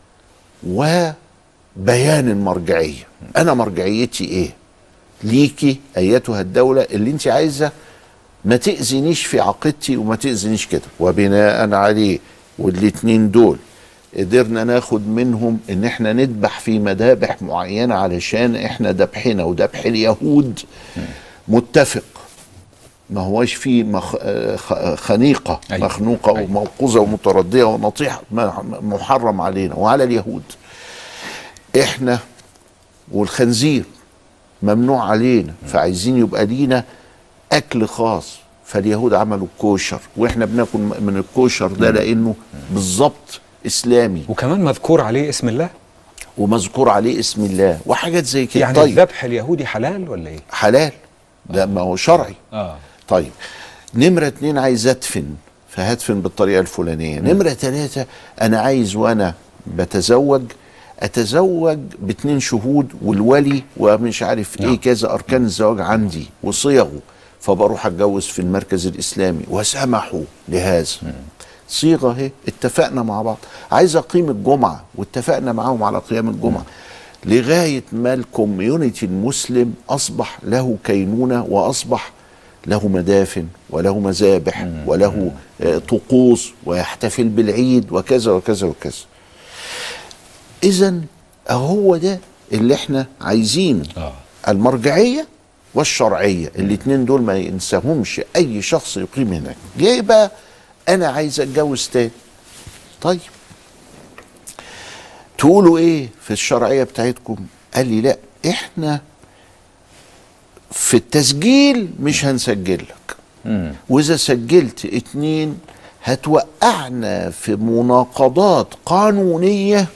S2: وبيان المرجعيه انا مرجعيتي ايه ليكي ايتها الدوله اللي انت عايزه ما تاذينيش في عقيدتي وما تاذينيش كده وبناء عليه والاتنين دول قدرنا ناخد منهم ان احنا نذبح في مذابح معينه علشان احنا ذبحنا وذبح اليهود متفق ما هواش فيه مخ... آه، خ- خنيقه
S1: أيوة.
S2: مخنوقه
S1: أيوة.
S2: وموقوذه ومترديه ونطيحه ما- محرم علينا وعلى اليهود احنا والخنزير ممنوع علينا فعايزين يبقى لينا اكل خاص فاليهود عملوا الكوشر واحنا بناكل من الكوشر ده لانه بالظبط اسلامي
S1: وكمان مذكور عليه اسم الله
S2: ومذكور عليه اسم الله وحاجات زي كده
S1: يعني
S2: طيب
S1: الذبح اليهودي حلال ولا ايه
S2: حلال ده ما هو شرعي
S1: اه
S2: طيب نمرة اتنين عايز ادفن فهدفن بالطريقة الفلانية نمرة تلاتة انا عايز وانا بتزوج اتزوج باتنين شهود والولي ومش عارف
S1: نعم.
S2: ايه كذا اركان الزواج عندي وصيغه فبروح اتجوز في المركز الاسلامي وسمحوا لهذا صيغه اهي اتفقنا مع بعض عايز اقيم الجمعه واتفقنا معاهم على قيام الجمعه لغايه ما الكوميونتي المسلم اصبح له كينونه واصبح له مدافن وله مذابح وله آه، طقوس ويحتفل بالعيد وكذا وكذا وكذا اذا هو ده اللي احنا عايزينه
S1: اه
S2: المرجعيه والشرعيه الاثنين دول ما ينساهمش اي شخص يقيم هناك جاي بقى انا عايز اتجوز تاني طيب تقولوا ايه في الشرعيه بتاعتكم قال لي لا احنا في التسجيل مش هنسجل لك واذا سجلت اتنين هتوقعنا في مناقضات قانونيه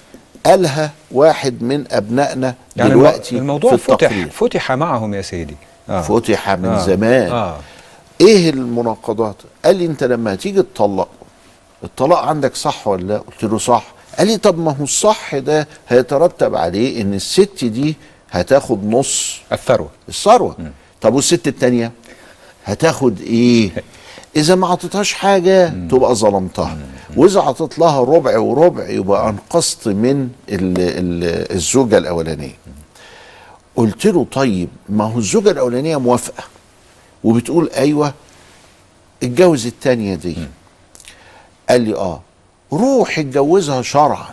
S2: قالها واحد من ابنائنا
S1: يعني
S2: دلوقتي
S1: الموضوع
S2: في
S1: فتح
S2: التقرير
S1: فتح معهم يا سيدي آه.
S2: فتح من
S1: آه.
S2: زمان
S1: اه
S2: ايه المناقضات قال لي انت لما هتيجي تطلق الطلاق عندك صح ولا لا قلت له صح قال لي طب ما هو الصح ده هيترتب عليه ان الست دي هتاخد نص
S1: الثروه
S2: الثروه طب والست التانية هتاخد ايه اذا ما عطيتهاش حاجه تبقى ظلمتها واذا عطيت لها ربع وربع يبقى انقذت من ال ال الزوجه الاولانيه قلت له طيب ما هو الزوجه الاولانيه موافقه وبتقول ايوه اتجوز التانية دي قال لي اه روح اتجوزها شرعا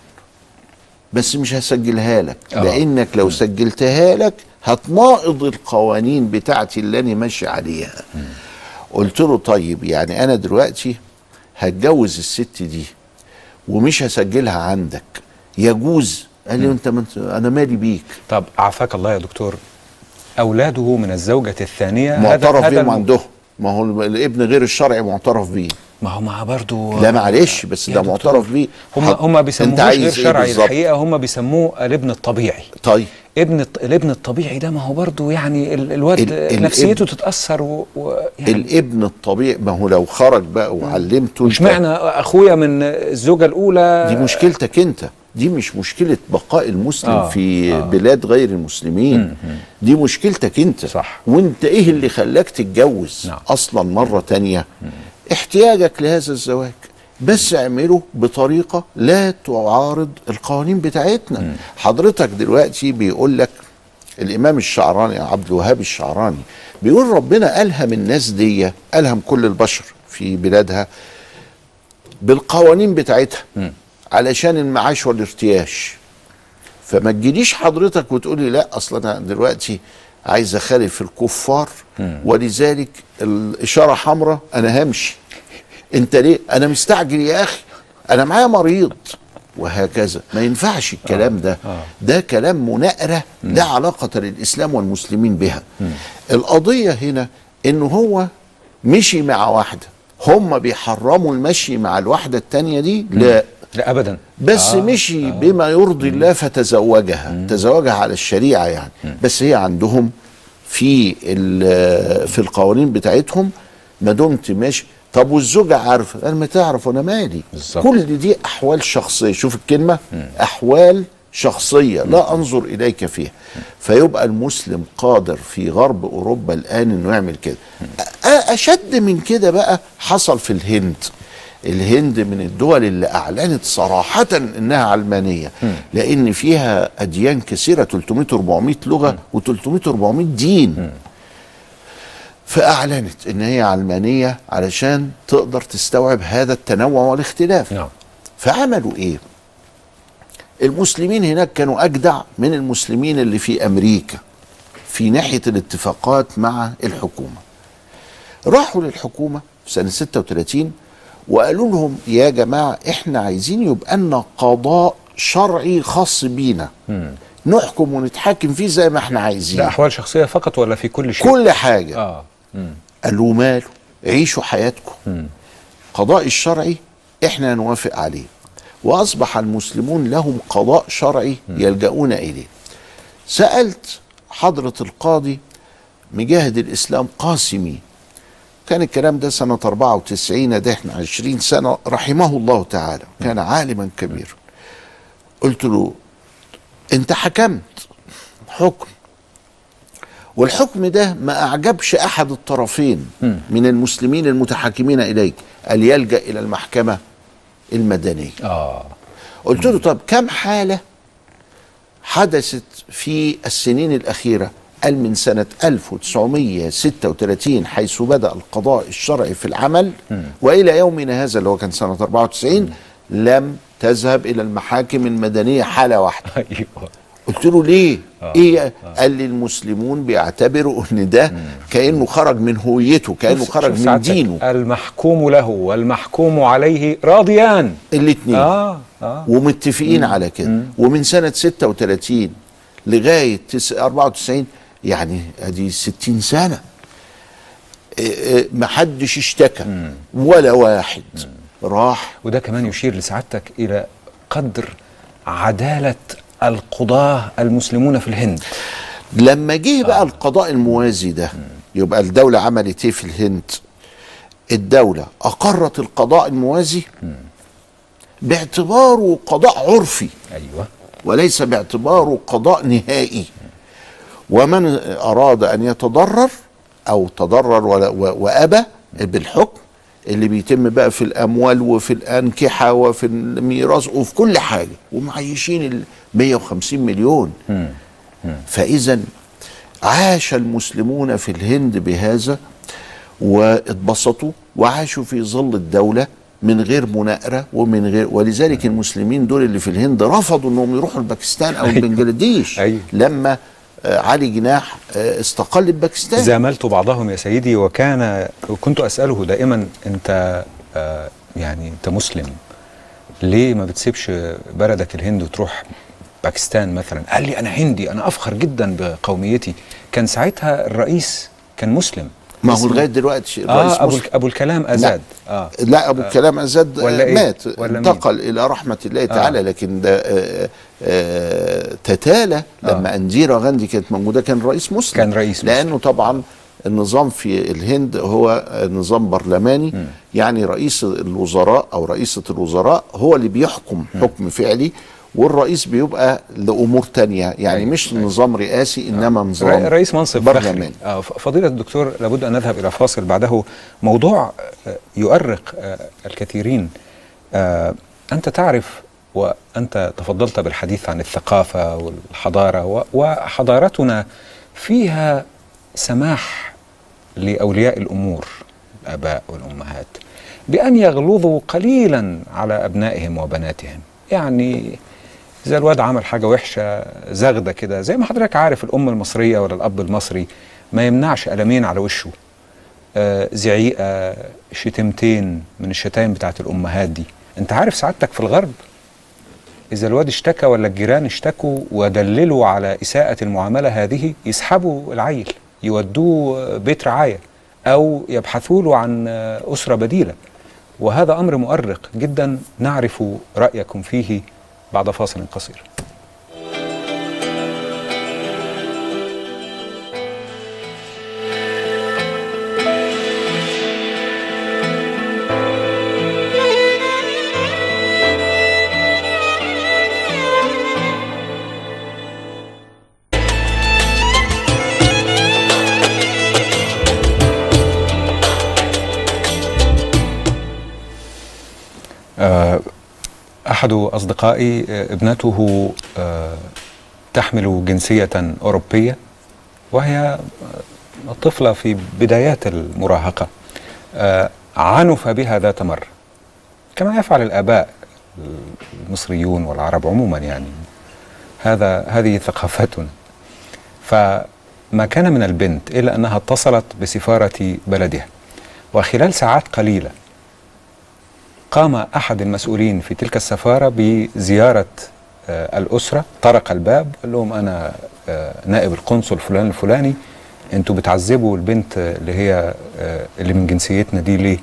S2: بس مش هسجلها لك
S1: آه.
S2: لانك لو سجلتها لك هتناقض القوانين بتاعتي اللي انا ماشي عليها قلت له طيب يعني انا دلوقتي هتجوز الست دي ومش هسجلها عندك يجوز قال لي انت منت... انا مالي بيك
S1: طب عافاك الله يا دكتور اولاده من الزوجه الثانيه
S2: معترف بيهم
S1: الم-
S2: عندهم ما هو الابن غير الشرعي معترف بيه
S1: ما هو مع برضه
S2: لا معلش بس
S1: يا
S2: ده
S1: دكتور،
S2: معترف بيه
S1: هم
S2: حط-
S1: هم بيسموهوش
S2: انت عايز
S1: غير
S2: ايه
S1: شرعي
S2: بالظبط؟
S1: الحقيقه هم بيسموه الابن الطبيعي
S2: طيب
S1: ابن الط- الابن الطبيعي ده ما هو برضه يعني ال- الواد
S2: ال- ال-
S1: نفسيته
S2: ابن-
S1: تتاثر و... و... يعني
S2: الابن الطبيعي ما هو لو خرج بقى وعلمته
S1: مش
S2: انت-
S1: معنى اخويا من الزوجه الاولى
S2: دي مشكلتك انت دي مش مشكلة بقاء المسلم
S1: آه،
S2: آه في
S1: آه.
S2: آه بلاد غير المسلمين دي مشكلتك انت
S1: صح.
S2: وانت ايه اللي خلاك تتجوز
S1: نعم.
S2: اصلا مرة تانية احتياجك لهذا الزواج بس اعمله بطريقة لا تعارض القوانين بتاعتنا حضرتك دلوقتي بيقول لك الامام الشعراني عبد الوهاب الشعراني بيقول ربنا الهم الناس دي الهم كل البشر في بلادها بالقوانين بتاعتها علشان المعاش والارتياش فما تجيليش حضرتك وتقولي لا اصل انا دلوقتي عايز اخالف الكفار ولذلك الاشاره حمراء انا همشي انت ليه انا مستعجل يا اخي انا معايا مريض وهكذا ما ينفعش الكلام ده ده كلام مناقره لا علاقه للاسلام والمسلمين بها القضيه هنا انه هو مشي مع واحده هم بيحرموا المشي مع الواحده التانية دي لا
S1: لا ابدا
S2: بس آه مشي آه بما يرضي الله فتزوجها تزوجها على الشريعه يعني بس هي عندهم في ال- في القوانين بتاعتهم ما دمت ماشي طب والزوجه عارفه انا ما تعرف وانا مالي
S1: بالظبط.
S2: كل دي احوال شخصيه شوف الكلمه احوال شخصيه لا انظر اليك فيها فيبقى المسلم قادر في غرب اوروبا الان انه يعمل كده أ- اشد من كده بقى حصل في الهند الهند من الدول اللي اعلنت صراحه انها علمانيه لان فيها اديان كثيره 300 400 لغه و300 400 دين فاعلنت ان هي علمانيه علشان تقدر تستوعب هذا التنوع والاختلاف
S1: نعم
S2: فعملوا ايه المسلمين هناك كانوا اجدع من المسلمين اللي في امريكا في ناحيه الاتفاقات مع الحكومه راحوا للحكومه في سنه 36 وقالوا لهم يا جماعه احنا عايزين يبقى لنا قضاء شرعي خاص بينا نحكم ونتحاكم فيه زي ما احنا عايزين
S1: ده احوال شخصيه فقط ولا في كل شيء
S2: كل حاجه
S1: اه مم.
S2: قالوا ماله عيشوا حياتكم قضاء الشرعي احنا نوافق عليه واصبح المسلمون لهم قضاء شرعي يلجؤون اليه سالت حضره القاضي مجاهد الاسلام قاسمي كان الكلام ده سنة 94 ده احنا 20 سنة رحمه الله تعالى كان عالما كبيرا قلت له انت حكمت حكم والحكم ده ما أعجبش أحد الطرفين من المسلمين المتحاكمين إليك قال يلجأ إلى المحكمة المدنية
S1: اه
S2: قلت له طب كم حالة حدثت في السنين الأخيرة قال من سنة 1936 حيث بدأ القضاء الشرعي في العمل وإلى يومنا هذا اللي هو كان سنة 94 لم تذهب إلى المحاكم المدنية حالة واحدة
S1: ايوه
S2: قلت له ليه؟ ايه؟ قال لي المسلمون بيعتبروا ان ده كانه خرج من هويته، كانه
S1: شوف-
S2: خرج
S1: شوف
S2: من
S1: سعادتك،
S2: دينه
S1: المحكوم له والمحكوم عليه راضيان
S2: الاثنين
S1: اه اه
S2: ومتفقين على كده ومن سنه 36 لغايه تس- 94 يعني ادي 60 سنه إيه إيه محدش اشتكى ولا واحد راح
S1: وده كمان يشير لسعادتك الى قدر عداله القضاه المسلمون في الهند
S2: لما جه بقى القضاء الموازي ده يبقى الدولة عملت ايه في الهند الدولة أقرت القضاء الموازي باعتباره قضاء عرفي
S1: ايوه
S2: وليس باعتباره قضاء نهائي ومن أراد أن يتضرر أو تضرر ولا- و- وأبى بالحكم اللي بيتم بقى في الأموال وفي الأنكحة وفي الميراث وفي كل حاجة ومعيشين ال 150 مليون فإذا عاش المسلمون في الهند بهذا واتبسطوا وعاشوا في ظل الدولة من غير مناقرة ومن غير ولذلك المسلمين دول اللي في الهند رفضوا انهم يروحوا لباكستان او بنجلاديش
S1: أيوة.
S2: لما آه، علي جناح آه، استقل بباكستان
S1: زاملت بعضهم يا سيدي وكان وكنت اساله دائما انت آه يعني انت مسلم ليه ما بتسيبش بلدك الهند وتروح باكستان مثلا قال لي انا هندي انا افخر جدا بقوميتي كان ساعتها الرئيس كان مسلم
S2: ما هو
S1: اسمه-
S2: لغايه دلوقتي الرئيس
S1: اه ابو
S2: مسلم.
S1: الك- ابو الكلام ازاد اه
S2: لا ابو الكلام ازاد
S1: ولا
S2: ولا
S1: إيه؟
S2: مات
S1: ولا مين؟
S2: انتقل الى رحمه الله تعالى لكن ده آه، آه، تتالى لما انديرا غاندي كانت موجوده كان رئيس مسلم
S1: كان رئيس مسلم.
S2: لانه طبعا النظام في الهند هو نظام برلماني يعني رئيس الوزراء او رئيسه الوزراء هو اللي بيحكم حكم فعلي والرئيس بيبقى لامور تانية يعني مش نظام رئاسي انما نظام
S1: رئ- رئيس منصب فخري
S2: برلماني
S1: آه ف- فضيلة الدكتور لابد أن نذهب إلى فاصل بعده موضوع آه، يؤرق آه، الكثيرين آه، أنت تعرف وأنت تفضلت بالحديث عن الثقافة والحضارة و- وحضارتنا فيها سماح لأولياء الأمور الآباء والأمهات بأن يغلظوا قليلا على أبنائهم وبناتهم يعني إذا الواد عمل حاجة وحشة زغدة كده زي ما حضرتك عارف الأم المصرية ولا الأب المصري ما يمنعش قلمين على وشه آه زعيقة شتمتين من الشتايم بتاعت الأمهات دي أنت عارف سعادتك في الغرب إذا الواد اشتكى ولا الجيران اشتكوا ودللوا على إساءة المعاملة هذه يسحبوا العيل يودوه بيت رعاية أو يبحثوا له عن أسرة بديلة وهذا أمر مؤرق جدا نعرف رأيكم فيه بعد فاصل قصير آه، أحد أصدقائي آه، ابنته آه، تحمل جنسية أوروبية وهي آه، طفلة في بدايات المراهقة آه، عنف بها ذات مرة كما يفعل الآباء المصريون والعرب عموما يعني هذا هذه ثقافتنا فما كان من البنت إلا أنها اتصلت بسفارة بلدها وخلال ساعات قليلة قام أحد المسؤولين في تلك السفارة بزيارة آه، الأسرة طرق الباب قال لهم أنا آه، نائب القنصل فلان الفلاني أنتوا بتعذبوا البنت اللي هي آه، اللي من جنسيتنا دي ليه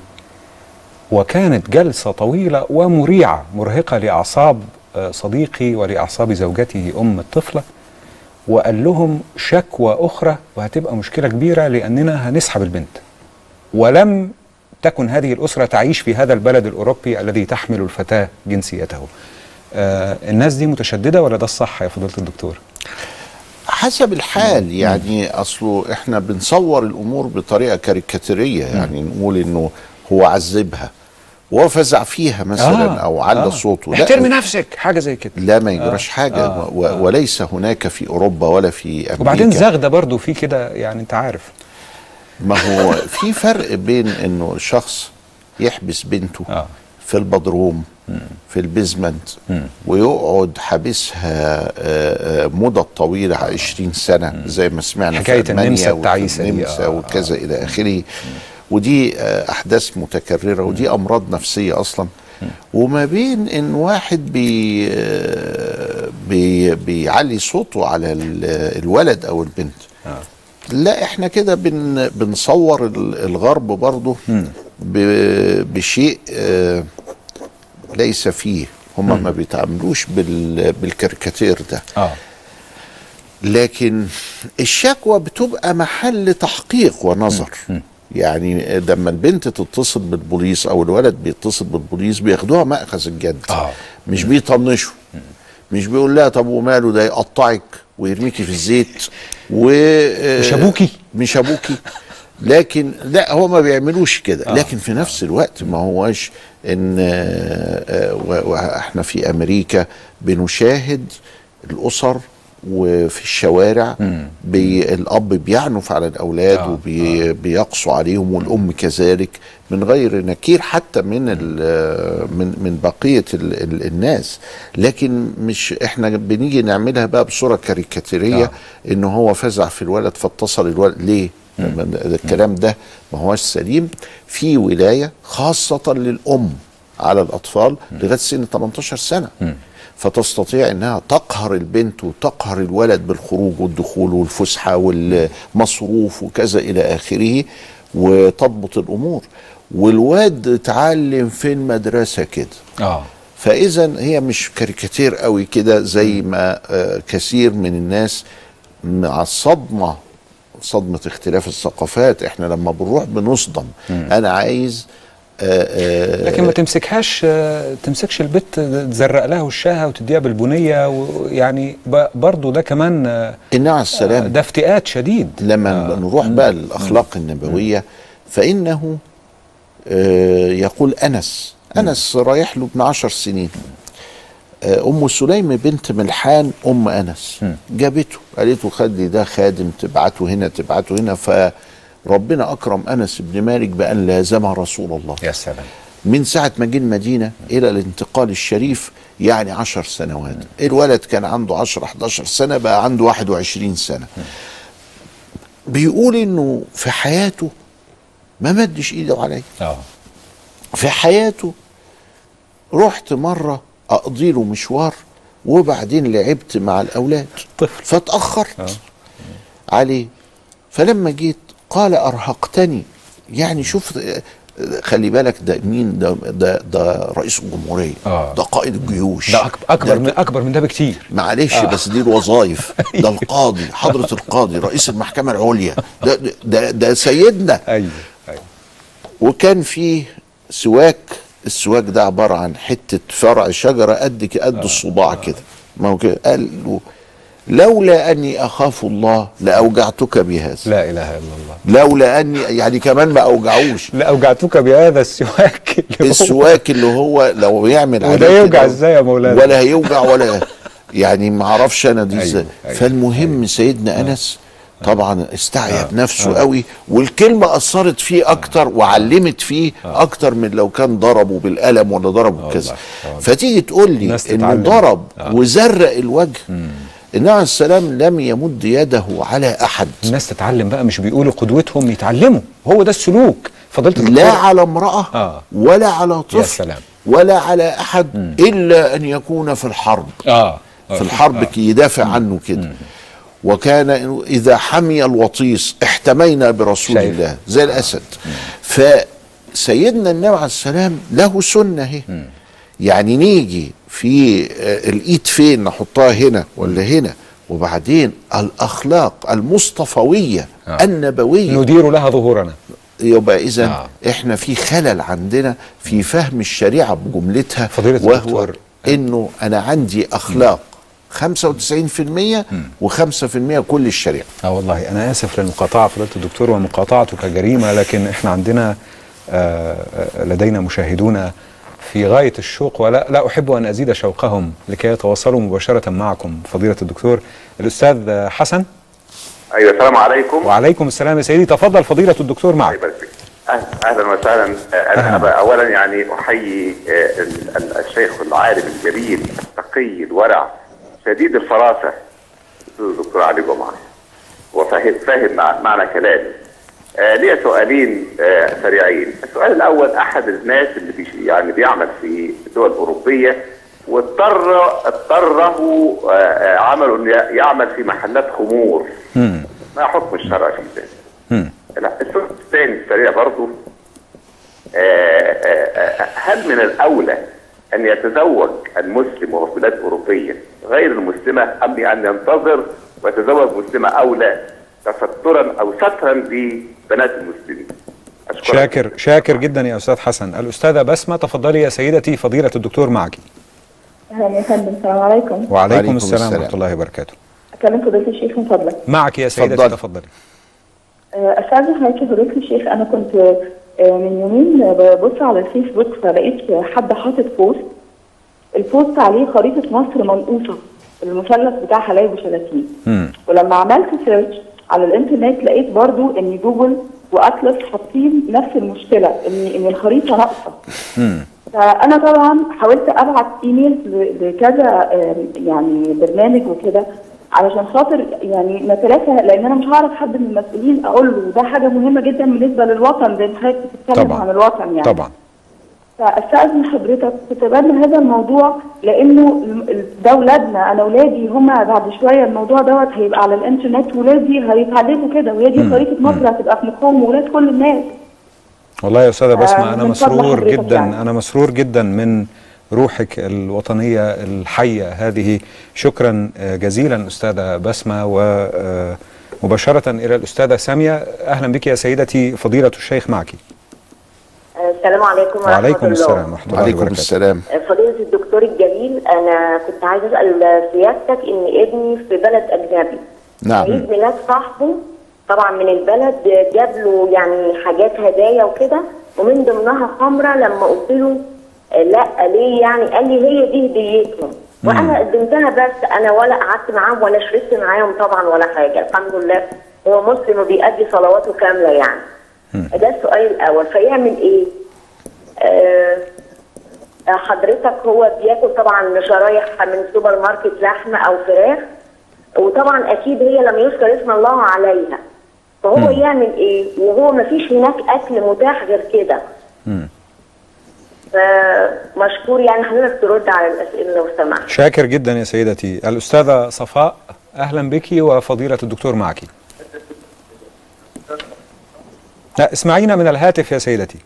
S1: وكانت جلسة طويلة ومريعة مرهقة لأعصاب آه، صديقي ولأعصاب زوجته أم الطفلة وقال لهم شكوى أخرى وهتبقى مشكلة كبيرة لأننا هنسحب البنت ولم تكن هذه الأسرة تعيش في هذا البلد الأوروبي الذي تحمل الفتاة جنسيته آه الناس دي متشددة ولا ده الصح يا فضيلة الدكتور
S2: حسب الحال يعني اصله احنا بنصور الامور بطريقه كاريكاتيريه يعني نقول انه هو عذبها وهو فزع فيها مثلا او على صوته لا
S1: احترمي نفسك حاجة زي كده
S2: لا ما يجراش حاجه
S1: آه.
S2: و-
S1: آه.
S2: وليس هناك في اوروبا ولا في امريكا
S1: وبعدين زغدة برضو في كده يعني انت عارف
S2: ما هو في فرق بين انه شخص يحبس بنته
S1: آه.
S2: في البدروم في البيزمنت ويقعد حابسها آه، آه، مدة طويلة 20 سنة زي ما سمعنا
S1: حكاية
S2: في ألمانيا
S1: النمسا
S2: وفي
S1: التعيسة دي،
S2: النمسا
S1: آه،
S2: وكذا إلى آخره ودي آه، أحداث متكررة ودي أمراض نفسية أصلا وما بين ان واحد بي آه، بي بيعلي صوته على ال- الولد او البنت لا احنا كده بن بنصور ال- الغرب برضه ب- بشيء آه، ليس فيه هم ما بيتعاملوش بال- بالكاريكاتير ده
S1: اه
S2: لكن الشكوى بتبقى محل تحقيق ونظر يعني لما البنت تتصل بالبوليس او الولد بيتصل بالبوليس بياخدوها مأخذ الجد
S1: آه.
S2: مش بيطنشوا مش بيقول لها طب وماله ده يقطعك ويرميكي في الزيت و
S1: مش أبوكي؟
S2: مش ابوكي لكن لا هو ما بيعملوش كده لكن في نفس الوقت ما هوش ان آه، آه، و- واحنا في امريكا بنشاهد الاسر وفي الشوارع بي الاب بيعنف على الاولاد
S1: آه،
S2: وبيقسو عليهم والام كذلك من غير نكير حتى من ال- من من بقيه ال ال الناس لكن مش احنا بنيجي نعملها بقى بصوره كاريكاتيريه
S1: آه.
S2: ان هو فزع في الولد فاتصل الولد ليه ده الكلام ده ما هوش سليم في ولايه خاصه للام على الاطفال لغايه سن 18 سنه فتستطيع انها تقهر البنت وتقهر الولد بالخروج والدخول والفسحه والمصروف وكذا الى اخره وتضبط الامور والواد اتعلم في المدرسه كده
S1: اه
S2: فاذا هي مش كاريكاتير قوي كده زي ما آه، كثير من الناس مع الصدمه صدمه اختلاف الثقافات احنا لما بنروح بنصدم انا عايز آه، آه،
S1: لكن ما تمسكهاش آه، تمسكش البت تزرق لها وشها وتديها بالبنيه ويعني ب- برضو ده كمان آه،
S2: النبي عليه السلام
S1: ده افتئات شديد
S2: لما
S1: آه.
S2: نروح بقى للاخلاق النبويه فانه آه، يقول انس انس رايح له ابن عشر سنين آه، ام سليم بنت ملحان ام انس جابته قالت له خلي ده خادم تبعته هنا تبعته هنا فربنا اكرم انس بن مالك بان لازم رسول الله
S1: يا سلام
S2: من ساعة ما جه المدينة إلى الانتقال الشريف يعني عشر سنوات الولد كان عنده عشر 11 سنة بقى عنده 21 سنة بيقول إنه في حياته ما مدش إيده عليا
S1: اه
S2: في حياته رحت مرة أقضي له مشوار وبعدين لعبت مع الأولاد
S1: طفل
S2: فاتأخرت عليه فلما جيت قال أرهقتني يعني شوف خلي بالك ده مين ده ده, ده رئيس الجمهورية
S1: آه.
S2: ده قائد الجيوش
S1: ده أك- اكبر
S2: ده
S1: من اكبر من ده بكتير
S2: معلش آه. بس دي الوظائف ده القاضي حضرة القاضي رئيس المحكمة العليا ده ده, ده سيدنا
S1: ايوه ايوه
S2: وكان فيه سواك السواك ده عبارة عن حتة فرع شجرة قد ك- قد الصباع كده ما هو كده قال له لولا اني اخاف الله لاوجعتك بهذا
S1: لا اله الا الله
S2: لولا اني يعني كمان ما اوجعوش
S1: لا اوجعتك بهذا السواك اللي هو-
S2: السواك اللي هو لو يعمل عليه
S1: وده يوجع
S2: كده
S1: ازاي يا مولانا
S2: ولا هيوجع ولا يعني ما اعرفش انا دي
S1: أيوة،
S2: ازاي
S1: أيوة،
S2: فالمهم سيدنا انس طبعا استعيب
S1: آه،
S2: نفسه
S1: آه.
S2: قوي والكلمه اثرت فيه اكتر وعلمت فيه اكتر من لو كان ضربه بالقلم ولا ضربه كذا
S1: والله.
S2: فتيجي تقول لي
S1: الناس
S2: انه
S1: تتعلم.
S2: ضرب
S1: آه.
S2: وزرق الوجه النبي عليه السلام لم يمد يده على احد
S1: الناس تتعلم بقى مش بيقولوا قدوتهم يتعلموا هو ده السلوك فضلت
S2: لا على امراه
S1: آه.
S2: ولا على طفل
S1: سلام.
S2: ولا على احد الا ان يكون في الحرب
S1: اه
S2: في الحرب كي يدافع عنه كده وكان إذا حمي الوطيس احتمينا برسول
S1: شايف.
S2: الله زي الأسد فسيدنا النبي عليه السلام له سنة اهي يعني نيجي في آه، الإيد فين نحطها هنا ولا هنا وبعدين الأخلاق المصطفوية
S1: آه.
S2: النبوية
S1: ندير لها ظهورنا
S2: يبقى اذا
S1: آه.
S2: احنا في خلل عندنا في فهم الشريعه بجملتها
S1: فضيلة
S2: وهو
S1: الدكتور.
S2: انه انا عندي اخلاق 95% و5% كل الشريعه
S1: اه والله انا اسف للمقاطعه فضيله الدكتور ومقاطعتك جريمه لكن احنا عندنا آه، آه، لدينا مشاهدون في غايه الشوق ولا لا احب ان ازيد شوقهم لكي يتواصلوا مباشره معكم فضيله الدكتور الاستاذ حسن
S6: ايوه السلام عليكم
S1: وعليكم السلام يا سيدي تفضل فضيله الدكتور
S6: الله
S1: معك
S6: يبارك فيك. أهلا- اهلا وسهلا آه، انا أبقى اولا يعني احيي آه، ال- ال- الشيخ العالم الجليل التقي الورع شديد الفراسه الدكتور علي جمعه وفاهم فاهم مع- معنى كلامي آه لي سؤالين آه سريعين السؤال الاول احد الناس اللي بيش يعني بيعمل في الدول الاوروبيه واضطر اضطره آه آه عمله إنه يعمل في محلات خمور ما حكم الشرع في ذلك
S1: مم.
S6: لا السؤال الثاني السريع برضو آه، آه، آه، هل من الأولى أن يتزوج المسلم وهو في بلاد أوروبية غير المسلمة أم أن ينتظر ويتزوج مسلمة أولى تسترا أو سترا لبنات المسلمين أشكرك.
S1: شاكر شاكر جدا يا استاذ حسن الاستاذه بسمه تفضلي يا سيدتي فضيله الدكتور معك
S7: اهلا يا فندم السلام عليكم
S1: وعليكم
S2: وعليكم
S1: السلام
S2: السلام.
S1: ورحمه الله وبركاته
S7: اكلم فضيله الشيخ من فضلك
S1: معك يا سيدتي
S2: اتفضلي.
S1: تفضلي
S7: آه، استاذن حضرتك يا فضيله الشيخ انا كنت آه، من يومين ببص على الفيسبوك فلقيت حد حاطط بوست البوست عليه خريطه مصر منقوصه المثلث بتاع حلايب وشلاتين
S1: مم.
S7: ولما عملت سيرش على الانترنت لقيت برضو ان جوجل واطلس حاطين نفس المشكله ان ان الخريطه ناقصه
S1: مم.
S7: فانا طبعا حاولت ابعت ايميل ل- لكذا آم، يعني برنامج وكده علشان خاطر يعني نتلافى لان انا مش هعرف حد من المسؤولين اقول له ده حاجه مهمه جدا بالنسبه للوطن زي ما حضرتك بتتكلم
S1: طبعا.
S7: عن الوطن يعني
S1: طبعا
S7: فاستاذن حضرتك تتبنى هذا الموضوع لانه ال- ال- ده ولادنا انا ولادي هم بعد شويه الموضوع دوت هيبقى على الانترنت ولادي هيتعلموا كده وهي دي خريطه مصر هتبقى في مخهم ولاد كل الناس
S1: والله يا استاذه بسمه
S7: آه،
S1: انا
S7: من فضل
S1: مسرور
S7: حضرتك
S1: جدا
S7: يعني.
S1: انا مسرور جدا من روحك الوطنيه الحيه هذه شكرا آه، جزيلا استاذه بسمه ومباشره الى الاستاذه ساميه اهلا بك يا سيدتي فضيله الشيخ معك
S8: السلام عليكم ورحمة
S1: وعليكم
S8: الله
S1: السلام ورحمه الله
S2: وعليكم
S1: وبركاته
S2: السلام
S8: فضيلة الدكتور الجليل أنا كنت عايزة أسأل سيادتك إن ابني في بلد أجنبي
S2: نعم
S8: عيد ميلاد صاحبه طبعا من البلد جاب له يعني حاجات هدايا وكده ومن ضمنها خمرة لما قلت له آه، لا ليه يعني قال لي هي دي هديتهم وانا قدمتها بس انا ولا قعدت معاهم ولا شربت معاهم طبعا ولا حاجه الحمد لله هو مسلم وبيأدي صلواته كامله يعني ده السؤال الاول فيعمل ايه؟ آه حضرتك هو بياكل طبعا شرايح من سوبر ماركت لحمه او فراخ وطبعا اكيد هي لم يذكر اسم الله عليها فهو يعمل ايه وهو ما فيش هناك اكل متاح غير كده فمشكور يعني حضرتك ترد على الاسئله لو سمحت
S1: شاكر جدا يا سيدتي الاستاذه صفاء اهلا بك وفضيله الدكتور معك لا اسمعينا من الهاتف يا سيدتي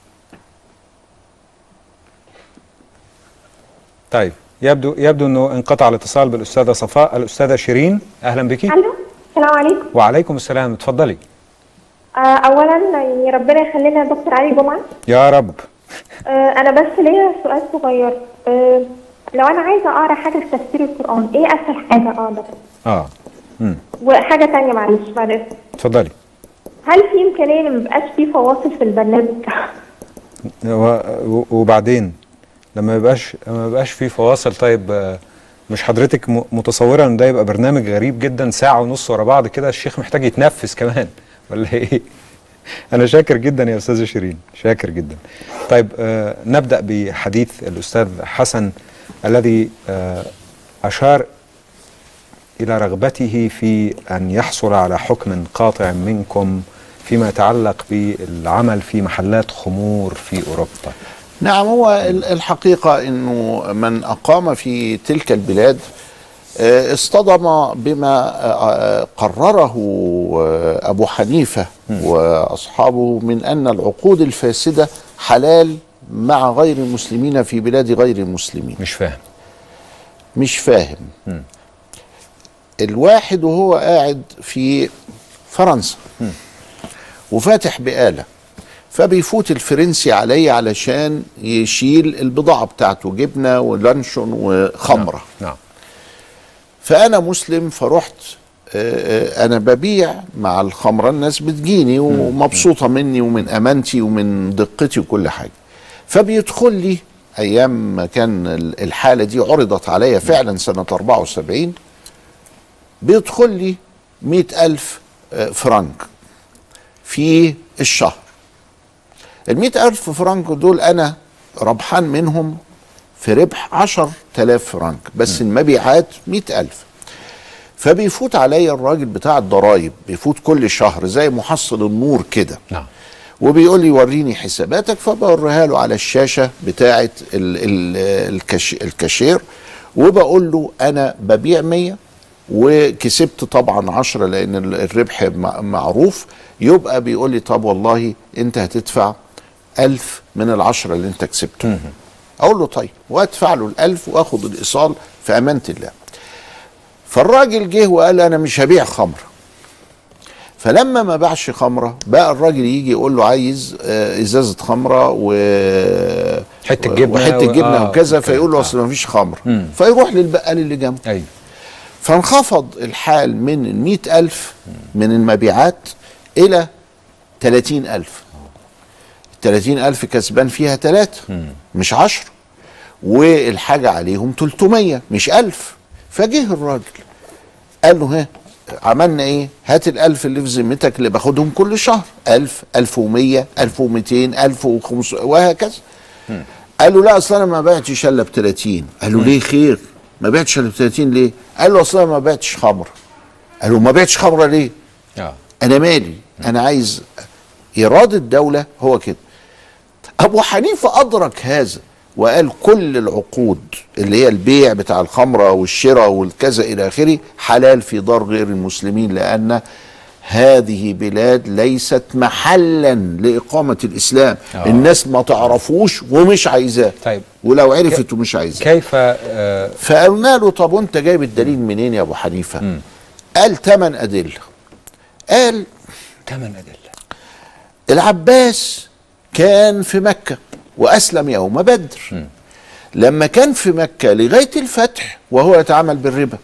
S1: طيب يبدو يبدو انه انقطع الاتصال بالاستاذه صفاء الاستاذه شيرين اهلا بك
S9: الو السلام عليكم
S1: وعليكم السلام اتفضلي
S9: آه اولا يعني ربنا يخلينا دكتور علي جمعه
S1: يا رب
S9: آه انا بس ليا سؤال صغير آه لو انا عايزه اقرا حاجه في تفسير القران ايه اسهل حاجه اقدر
S1: اه امم
S9: وحاجه تانية معلش بعد إذنك.
S1: اتفضلي
S9: هل في امكانيه ان ميبقاش في فواصل في البرنامج
S1: و- و- وبعدين لما يبقاش لما يبقاش في فواصل طيب آه، مش حضرتك م- متصوره ان ده يبقى برنامج غريب جدا ساعه ونص ورا بعض كده الشيخ محتاج يتنفس كمان ولا ايه انا شاكر جدا يا استاذه شيرين شاكر جدا طيب آه نبدا بحديث الاستاذ حسن الذي آه اشار الى رغبته في ان يحصل على حكم قاطع منكم فيما يتعلق بالعمل في محلات خمور في اوروبا
S2: نعم هو ال- الحقيقة أنه من أقام في تلك البلاد آه، اصطدم بما آه، قرره آه، أبو حنيفة وأصحابه من أن العقود الفاسدة حلال مع غير المسلمين في بلاد غير المسلمين
S1: مش فاهم
S2: مش فاهم الواحد وهو قاعد في فرنسا وفاتح بقالة فبيفوت الفرنسي عليه علشان يشيل البضاعة بتاعته جبنة ولانشون وخمرة
S1: نعم
S2: فأنا مسلم فرحت آه، آه، أنا ببيع مع الخمرة الناس بتجيني ومبسوطة مني ومن أمانتي ومن دقتي وكل حاجة فبيدخل لي أيام ما كان ال- الحالة دي عرضت عليا فعلا سنة 74 بيدخل لي مئة ألف آه، فرنك في الشهر المئة ألف فرنك دول أنا ربحان منهم في ربح عشر تلاف فرنك بس المبيعات مئة ألف فبيفوت عليا الراجل بتاع الضرايب بيفوت كل شهر زي محصل النور كده
S1: نعم
S2: وبيقول لي وريني حساباتك فبوريها له على الشاشه بتاعه ال ال الكش الكاشير وبقول له انا ببيع 100 وكسبت طبعا 10 لان ال- الربح مع- معروف يبقى بيقول لي طب والله انت هتدفع 1000 من العشرة اللي انت كسبته اقول له طيب وادفع له الألف واخد الايصال في امانه الله فالراجل جه وقال انا مش هبيع خمر فلما ما باعش خمره بقى الراجل يجي يقول له عايز آه، ازازه خمره و
S1: حتة جبنة
S2: وحته
S1: و-
S2: جبنه
S1: آه،
S2: وكذا
S1: أوكي.
S2: فيقول له
S1: آه.
S2: اصل ما فيش خمر
S1: مم.
S2: فيروح للبقال اللي جنبه
S1: ايوه
S2: فانخفض الحال من المئة ألف من المبيعات إلى تلاتين ألف التلاتين ألف كسبان فيها تلاتة مش عشر والحاجة عليهم تلتمية مش ألف فجه الراجل قال له ها عملنا ايه هات الألف اللي في ذمتك اللي باخدهم كل شهر ألف ألف ومية ألف ومتين ألف وخمسمية وهكذا قال له لا اصل انا ما بعتش الا ب 30 قال له ليه خير ما بعتش الا ب 30 ليه قال له اصل انا ما بعتش خمر قال له ما بعتش خمره ليه
S1: اه
S2: انا مالي انا عايز ايراد الدوله هو كده ابو حنيفه ادرك هذا وقال كل العقود اللي هي البيع بتاع الخمره والشراء والكذا الى اخره حلال في دار غير المسلمين لان هذه بلاد ليست محلا لاقامه الاسلام
S1: آه.
S2: الناس ما تعرفوش ومش عايزاه
S1: طيب
S2: ولو عرفت ومش عايزاه
S1: كيف آه
S2: فقلنا له طب وانت جايب الدليل منين يا ابو حنيفه قال ثمان ادله قال
S1: ثمان ادله
S2: العباس كان في مكة وأسلم يوم بدر لما كان في مكة لغاية الفتح وهو يتعامل بالربا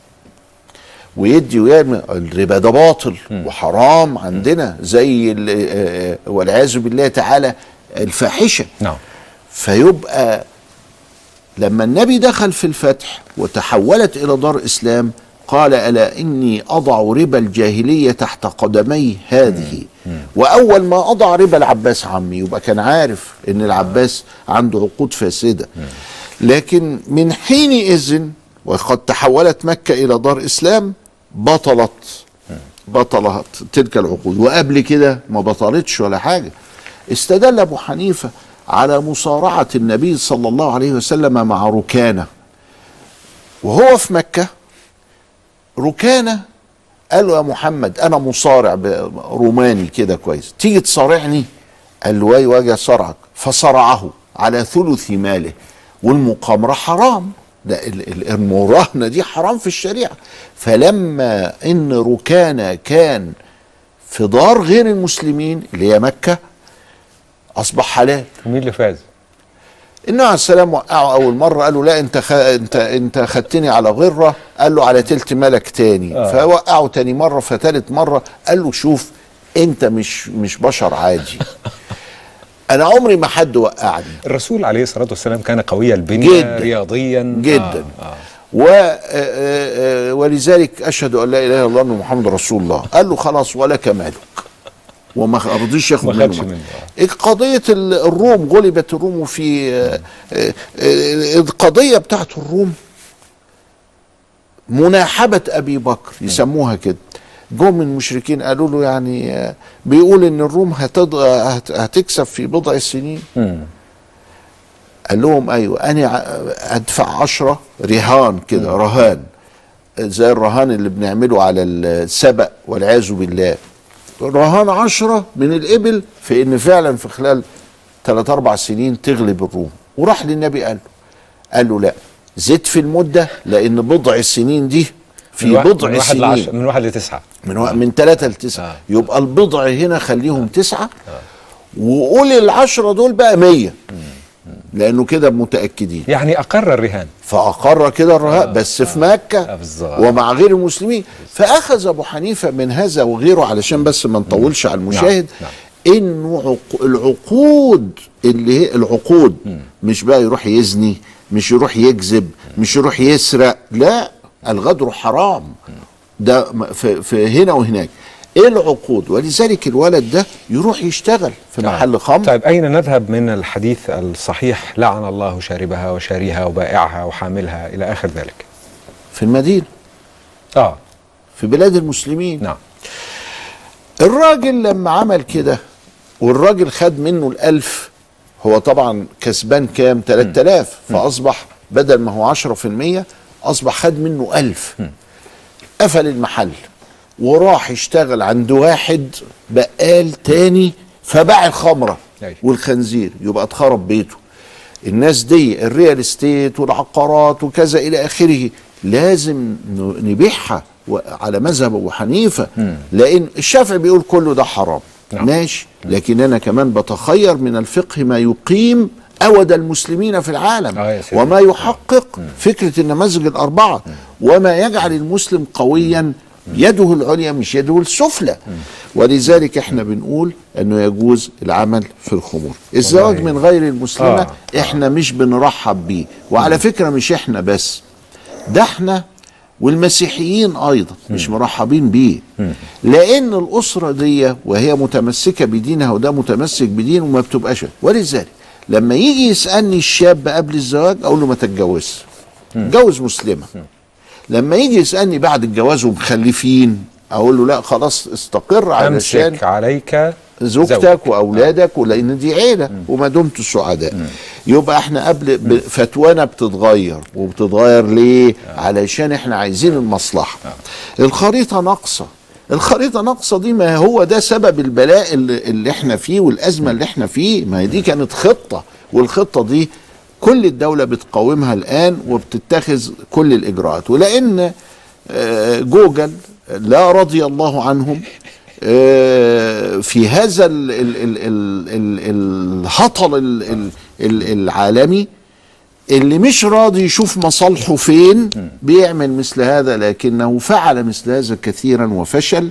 S2: ويدي ويعمل الربا ده باطل وحرام عندنا زي ال- آه، والعياذ بالله تعالى الفاحشة
S1: نعم
S2: فيبقى لما النبي دخل في الفتح وتحولت الى دار اسلام قال الا اني اضع ربا الجاهليه تحت قدمي هذه واول ما اضع ربا العباس عمي يبقى كان عارف ان العباس عنده عقود فاسده لكن من حينئذ وقد تحولت مكه الى دار اسلام بطلت بطلت تلك العقود وقبل كده ما بطلتش ولا حاجه استدل ابو حنيفه على مصارعه النبي صلى الله عليه وسلم مع ركانه وهو في مكه ركانه قال له يا محمد انا مصارع ب- روماني كده كويس تيجي تصارعني قال له ايوه اجي اصارعك فصرعه على ثلث ماله والمقامره حرام ده ال- ال- المراهنه دي حرام في الشريعه فلما ان ركانه كان في دار غير المسلمين اللي هي مكه اصبح حلال
S1: ومين اللي فاز؟
S2: النبي عليه السلام وقعه اول مره قال له لا انت خ... انت انت خدتني على غره قال له على تلت ملك تاني
S1: آه.
S2: فوقعه تاني مره فتالت مره قال له شوف انت مش مش بشر عادي انا عمري ما حد وقعني
S1: الرسول عليه الصلاة والسلام كان قوي البنية
S2: جداً.
S1: رياضيا
S2: جدا
S1: آه. آه.
S2: و آه، آه، ولذلك اشهد ان لا اله الا الله وان محمد رسول الله قال له خلاص ولك مالك وما رضيش ياخد
S1: ما
S2: منه
S1: خدش
S2: مال.
S1: منه،
S2: قضيه ال- الروم غلبت الروم في آه، آه، آه، القضيه بتاعت الروم مناحبه ابي بكر يسموها كده جم من المشركين قالوا له يعني آه، بيقول ان الروم هتض... هت... هتكسب في بضع سنين
S1: مم.
S2: قال لهم ايوه انا ع- ادفع عشرة رهان كده رهان زي الرهان اللي بنعمله على السبق والعياذ بالله رهان عشرة من الابل في ان فعلا في خلال ثلاث اربع سنين تغلب الروم وراح للنبي قال له قال له لا زد في المده لان بضع السنين دي في
S1: من واحد-
S2: بضع
S1: من واحد
S2: سنين
S1: لعشرة من واحد لتسعة
S2: من و... من ثلاثة لتسعة
S1: آه.
S2: يبقى البضع هنا خليهم تسعة وقول العشرة دول بقى مية لأنه كده متأكدين
S1: يعني أقر الرهان
S2: فأقر كده الرهاء بس في
S1: آه،
S2: مكة
S1: بالظبط.
S2: ومع غير المسلمين فأخذ أبو حنيفة من هذا وغيره علشان بس ما نطولش على المشاهد
S1: نعم.
S2: إنه عق... العقود اللي هي العقود مش بقى يروح يزني مش يروح يكذب مش يروح يسرق لا الغدر حرام ده م- في, في هنا وهناك ايه العقود ولذلك الولد ده يروح يشتغل في
S1: نعم.
S2: محل خمر
S1: طيب أين نذهب من الحديث الصحيح لعن الله شاربها وشاريها وبائعها وحاملها إلى آخر ذلك
S2: في المدينه
S1: آه
S2: في بلاد المسلمين
S1: نعم
S2: الراجل لما عمل كده والراجل خد منه الألف هو طبعا كسبان كام 3000 فأصبح بدل ما هو 10% أصبح خد منه ألف قفل المحل وراح يشتغل عند واحد بقال تاني فباع الخمرة
S1: أيوة.
S2: والخنزير يبقى اتخرب بيته الناس دي الريال استيت والعقارات وكذا الى اخره لازم ن- نبيعها و- على مذهب ابو حنيفه لان الشافعي بيقول كله ده حرام
S1: نعم.
S2: ماشي لكن انا كمان بتخير من الفقه ما يقيم أود المسلمين في العالم
S1: آه يا سيدي.
S2: وما يحقق فكرة النماذج الأربعة وما يجعل المسلم قويا يده العليا مش يده السفلى ولذلك احنا بنقول انه يجوز العمل في الخمور الزواج
S1: والله.
S2: من غير المسلمة
S1: آه.
S2: احنا مش بنرحب بيه وعلى فكرة مش احنا بس ده احنا والمسيحيين ايضا مش مرحبين بيه لان الاسره دي وهي متمسكه بدينها وده متمسك بدينه ما بتبقاش ولذلك لما يجي يسالني الشاب قبل الزواج اقول له ما تتجوزش اتجوز مسلمه لما يجي يسالني بعد الجواز ومخلفين اقول له لا خلاص استقر علشان
S1: امسك عليك
S2: زوجتك واولادك ولان دي عيله وما دمت سعداء يبقى احنا قبل ب- فتوانا بتتغير وبتتغير ليه علشان احنا عايزين المصلحه الخريطه ناقصه الخريطه ناقصه دي ما هو ده سبب البلاء اللي, اللي احنا فيه والازمه اللي احنا فيه ما هي دي كانت خطه والخطه دي كل الدوله بتقاومها الان وبتتخذ كل الاجراءات ولان آه، جوجل لا رضي الله عنهم آه، في هذا ال- ال- ال- ال- ال- الهطل ال- ال- ال- العالمي اللي مش راضي يشوف مصالحه فين بيعمل مثل هذا لكنه فعل مثل هذا كثيرا وفشل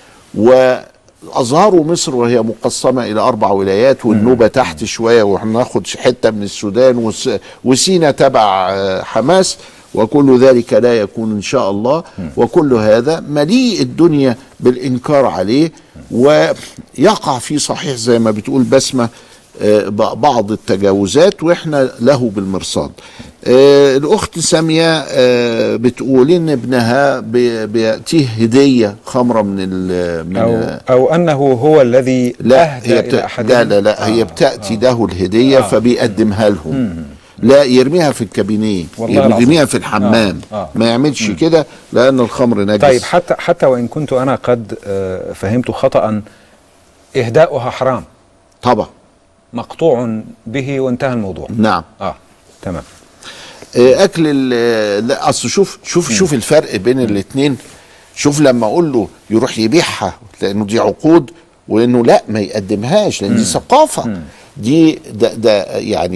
S2: واظهروا مصر وهي مقسمه الى اربع ولايات والنوبه تحت شويه وهناخد حته من السودان وس- وسينا تبع آه، حماس وكل ذلك لا يكون ان شاء الله وكل هذا مليء الدنيا بالانكار عليه ويقع في صحيح زي ما بتقول بسمه آه، ب- بعض التجاوزات واحنا له بالمرصاد آه، الاخت ساميه آه، بتقول ان ابنها بي- بياتيه هديه خمره من ال من
S1: أو,
S2: ال-
S1: أو أنه هو الذي
S2: لا
S1: أهدى
S2: هي
S1: إلى
S2: بت...
S1: أحدهم
S2: لا لا لا هي بتاتي له الهديه فبيقدمها لهم لا يرميها في الكابينيه
S1: والله العظيم.
S2: يرميها في الحمام
S1: آه، آه.
S2: ما يعملش كده لان الخمر نجس
S1: طيب حتى حتى وإن كنت أنا قد آه، فهمت خطأ إهداؤها حرام
S2: طبعا
S1: مقطوع به وانتهى الموضوع
S2: نعم
S1: آه تمام
S2: آه، اكل ال- لا اصل شوف شوف شوف الفرق بين الاثنين شوف لما اقول له يروح يبيعها لانه دي عقود وانه لا ما يقدمهاش لان دي ثقافه دي ده, ده يعني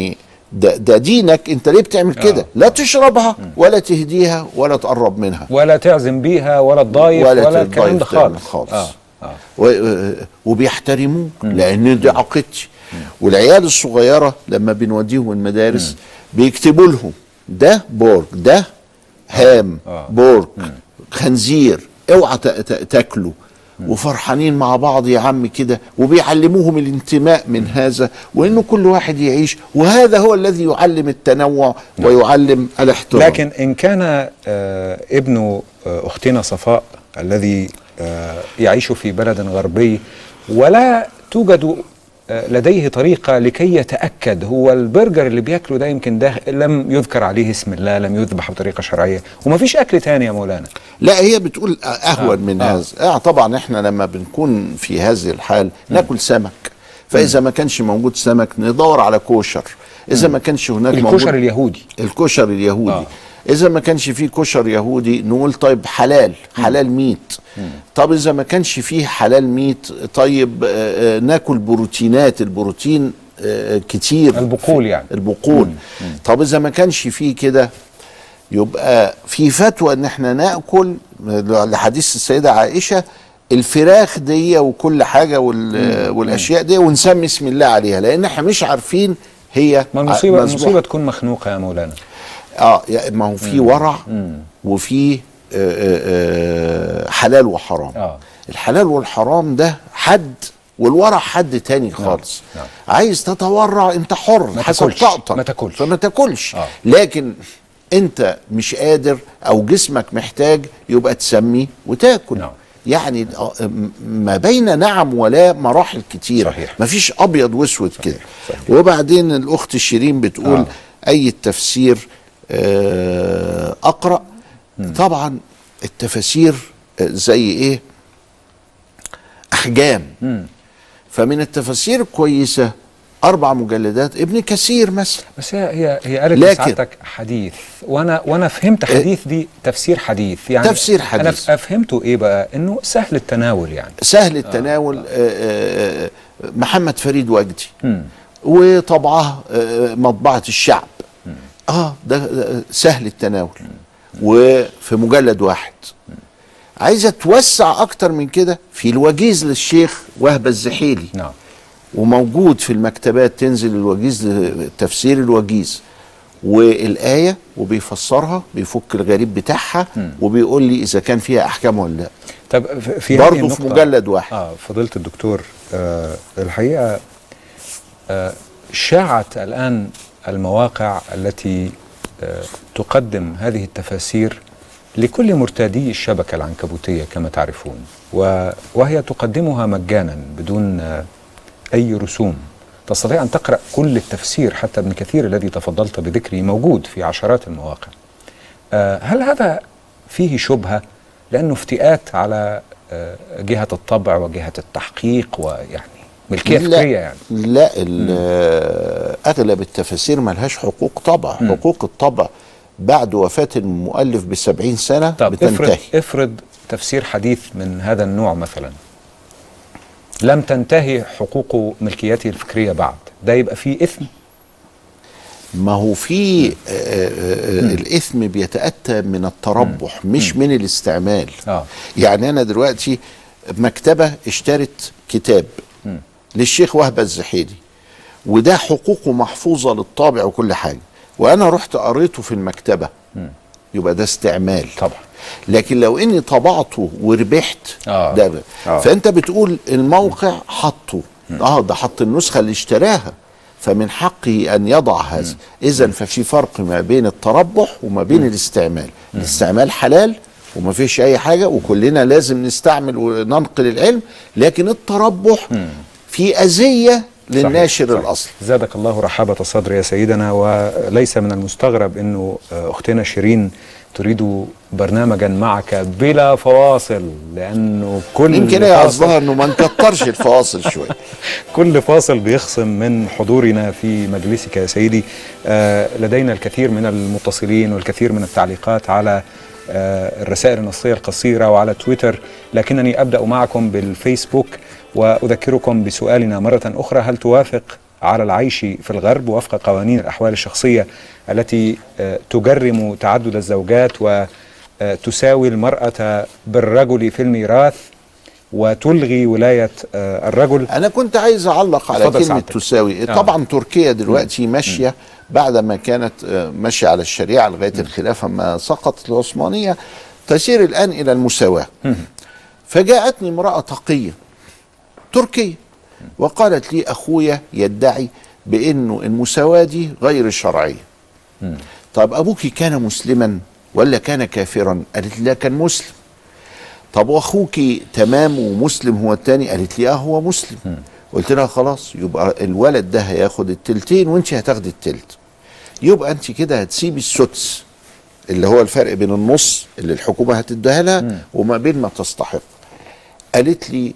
S2: ده, ده دينك انت ليه بتعمل كده لا تشربها ولا تهديها ولا تقرب منها
S1: ولا تعزم بيها ولا تضايف ولا,
S2: ولا
S1: الكلام ده
S2: تضايف تعمل
S1: خالص
S2: خالص.
S1: آه. آه.
S2: و- وبيحترموك لان دي عقيدتي والعيال الصغيره لما بنوديهم المدارس بيكتبوا لهم ده بورك ده هام
S1: آه.
S2: بورك خنزير اوعى ت- ت- تاكله وفرحانين مع بعض يا عم كده وبيعلموهم الانتماء من هذا وانه كل واحد يعيش وهذا هو الذي يعلم التنوع ويعلم الاحترام
S1: لكن إن كان آه ابن آه أختنا صفاء الذي آه يعيش في بلد غربي ولا توجد آه لديه طريقة لكي يتأكد هو البرجر اللي بياكله ده يمكن ده لم يذكر عليه اسم الله لم يذبح بطريقة شرعية ومفيش أكل تاني يا مولانا
S2: لا هي بتقول اهون
S1: آه،
S2: من
S1: آه.
S2: هذا آه طبعا احنا لما بنكون في هذه الحال ناكل سمك فاذا ما كانش موجود سمك ندور على كوشر اذا ما كانش هناك
S1: الكشر
S2: موجود
S1: اليهودي
S2: الكشر اليهودي
S1: آه.
S2: اذا ما كانش فيه كشر يهودي نقول طيب حلال حلال ميت طب اذا ما كانش فيه حلال ميت طيب آه، آه، ناكل بروتينات البروتين آه، كتير
S1: البقول يعني
S2: البقول طب اذا ما كانش فيه كده يبقى في فتوى ان احنا ناكل لحديث السيده عائشه الفراخ دي وكل حاجه وال والاشياء دي ونسمي اسم الله عليها لان احنا مش عارفين هي
S1: ما المصيبة
S2: مذبوحة.
S1: المصيبة تكون مخنوقة يا مولانا
S2: اه يا- ما هو في ورع وفي آه، آه، آه، حلال وحرام
S1: آه.
S2: الحلال والحرام ده حد والورع حد تاني خالص
S1: نعم.
S2: عايز تتورع انت حر
S1: ما
S2: حسب
S1: تاكلش،
S2: طاقتك
S1: ما تاكلش.
S2: فما تاكلش
S1: آه.
S2: لكن انت مش قادر او جسمك محتاج يبقى تسمي وتاكل
S1: نعم.
S2: يعني آه، م- ما بين نعم ولا مراحل كتيرة
S1: صحيح.
S2: مفيش ابيض واسود كده
S1: صحيح.
S2: وبعدين الاخت شيرين بتقول
S1: آه.
S2: اي التفسير آه، اقرا طبعا التفاسير آه، زي ايه احجام فمن التفاسير الكويسه اربع مجلدات ابن كثير مثلا
S1: بس هي هي هي قالت
S2: لكن-
S1: لسعادتك حديث وانا وانا فهمت حديث دي تفسير حديث يعني
S2: تفسير
S1: انا
S2: حديث.
S1: ف- فهمته ايه بقى انه سهل التناول يعني
S2: سهل التناول آه. آه آه محمد فريد وجدي
S1: مم.
S2: وطبعه آه مطبعه الشعب اه ده ده سهل التناول وفي مجلد واحد عايزه توسع اكتر من كده في الوجيز للشيخ وهبه الزحيلي
S1: نعم
S2: وموجود في المكتبات تنزل الوجيز تفسير الوجيز والآية وبيفسرها بيفك الغريب بتاعها وبيقول لي إذا كان فيها أحكام ولا لا
S1: طب ف- في هذه
S2: برضه في
S1: النقطة-
S2: مجلد واحد
S1: اه فضيلة الدكتور آه الحقيقة آه شاعت الآن المواقع التي آه تقدم هذه التفاسير لكل مرتادي الشبكة العنكبوتية كما تعرفون و- وهي تقدمها مجانا بدون آه أي رسوم تستطيع أن تقرأ كل التفسير حتى ابن كثير الذي تفضلت بذكره موجود في عشرات المواقع آه، هل هذا فيه شبهة لأنه افتئات على آه، جهة الطبع وجهة التحقيق ويعني ملكية فكرية يعني
S2: لا ال- أغلب التفاسير ملهاش حقوق طبع حقوق الطبع بعد وفاة المؤلف بسبعين سنة
S1: طب
S2: بتنتهي
S1: افرض, افرض تفسير حديث من هذا النوع مثلا لم تنتهي حقوق ملكيته الفكرية بعد ده يبقى فيه إثم
S2: ما هو في آه، آه، آه، الإثم بيتأتى من التربح مش من الاستعمال
S1: آه.
S2: يعني أنا دلوقتي مكتبة اشترت كتاب للشيخ وهبة الزحيلي وده حقوقه محفوظة للطابع وكل حاجة وأنا رحت قريته في المكتبة يبقى ده استعمال
S1: طبعا.
S2: لكن لو اني طبعته وربحت
S1: آه.
S2: ده
S1: آه.
S2: فانت بتقول الموقع حطه اه ده حط النسخه اللي اشتراها فمن حقه ان يضع هذا اذا ففي فرق ما بين التربح وما بين الاستعمال الاستعمال حلال وما فيش اي حاجه وكلنا لازم نستعمل وننقل العلم لكن التربح في اذيه للناشر
S1: صحيح.
S2: الاصلي
S1: زادك الله رحابة الصدر يا سيدنا وليس من المستغرب أنه أختنا شيرين تريد برنامجا معك بلا فواصل لأنه كل
S2: يمكن هي
S1: فاصل-
S2: قصدها انه ما نكترش الفواصل شويه
S1: كل فاصل بيخصم من حضورنا في مجلسك يا سيدي آه، لدينا الكثير من المتصلين والكثير من التعليقات على آه، الرسائل النصية القصيرة وعلى تويتر لكنني أبدأ معكم بالفيسبوك وأذكركم بسؤالنا مرة أخرى هل توافق على العيش في الغرب وفق قوانين الأحوال الشخصية التي آه، تجرم تعدد الزوجات وتساوي المرأة بالرجل في الميراث وتلغي ولاية آه، الرجل
S2: انا كنت عايز اعلق على
S1: اتفضل
S2: كلمه
S1: سعادتك.
S2: تساوي
S1: آه.
S2: طبعا تركيا دلوقتي ماشيه بعد ما كانت آه، ماشيه على الشريعه لغايه الخلافه ما سقطت العثمانيه تسير الان الى المساواه فجاءتني امراه تقيه تركيه وقالت لي اخويا يدعي بانه المساواه دي غير شرعيه طب ابوك كان مسلما ولا كان كافرا قالت لي لا كان مسلم طب واخوك تمام ومسلم هو التاني قالت لي اه هو مسلم قلت لها خلاص يبقى الولد ده هياخد التلتين وانت هتاخدي التلت يبقى انت كده هتسيبي السدس اللي هو الفرق بين النص اللي الحكومه هتديها لها وما بين ما تستحق قالت لي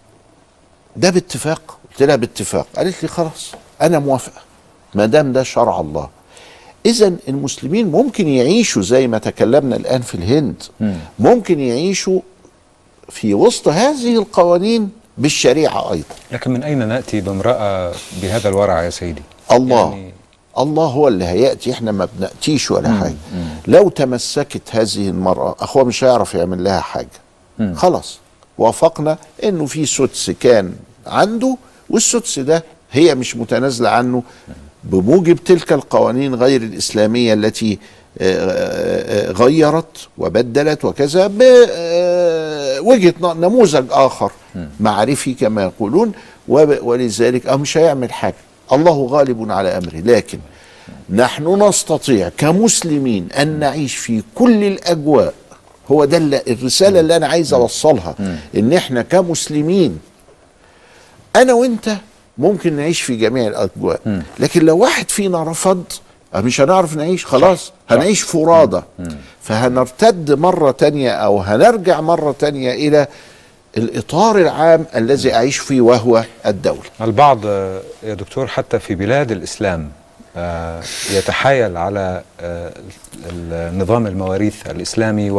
S2: ده باتفاق قلت لها باتفاق قالت لي خلاص انا موافقه ما دام ده شرع الله اذا المسلمين ممكن يعيشوا زي ما تكلمنا الان في الهند ممكن يعيشوا في وسط هذه القوانين بالشريعه ايضا
S1: لكن من أين نأتي بامرأة بهذا الورع يا سيدي
S2: الله
S1: يعني-
S2: الله هو اللي هياتي احنا ما بناتيش ولا حاجه لو تمسكت هذه المراه اخوها مش هيعرف يعمل لها حاجه خلاص وافقنا انه في سدس كان عنده والسدس ده هي مش متنازله عنه بموجب تلك القوانين غير الاسلاميه التي آه، آه، آه، غيرت وبدلت وكذا بوجهه نموذج اخر معرفي كما يقولون وب- ولذلك أه مش هيعمل حاجه الله غالب على امره لكن نحن نستطيع كمسلمين ان نعيش في كل الاجواء هو ده اللي- الرساله اللي انا عايز اوصلها ان احنا كمسلمين انا وانت ممكن نعيش في جميع الاجواء لكن لو واحد فينا رفض أه مش هنعرف نعيش خلاص هنعيش فرادى فهنرتد مرة تانية أو هنرجع مرة تانية إلى الإطار العام الذي أعيش فيه وهو الدولة
S1: البعض آه، يا دكتور حتى في بلاد الإسلام آه، يتحايل على آه، ال- نظام المواريث الإسلامي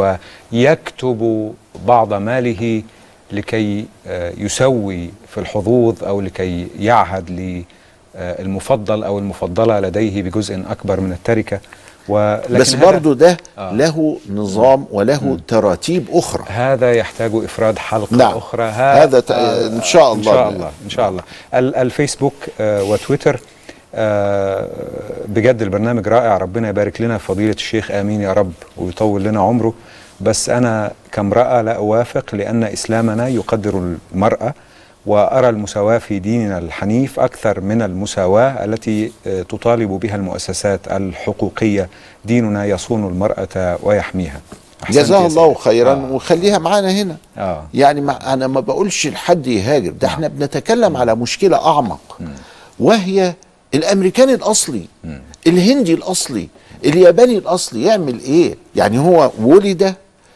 S1: ويكتب بعض ماله لكي آه، يسوي في الحظوظ أو لكي يعهد للمفضل أو المفضلة لديه بجزء أكبر من التركة ولكن
S2: بس
S1: هذا-
S2: برضو ده
S1: آه.
S2: له نظام وله تراتيب أخرى
S1: هذا يحتاج افراد حلقه
S2: نعم.
S1: اخرى ها
S2: هذا ت- إن شاء
S1: ان
S2: الله.
S1: شاء الله ان شاء الله ال- الفيسبوك آه، وتويتر آه، بجد البرنامج رائع ربنا يبارك لنا في فضيله الشيخ امين يا رب ويطول لنا عمره بس انا كامراه لا اوافق لان اسلامنا يقدر المراه وارى المساواه في ديننا الحنيف اكثر من المساواه التي آه، تطالب بها المؤسسات الحقوقيه ديننا يصون المراه ويحميها أحسنت يا
S2: جزاه الله
S1: سيدي.
S2: خيرا
S1: آه.
S2: وخليها معانا هنا
S1: آه.
S2: يعني ما انا ما بقولش لحد يهاجر ده احنا بنتكلم على مشكله اعمق وهي الامريكاني الاصلي الهندي الاصلي الياباني الاصلي يعمل ايه يعني هو ولد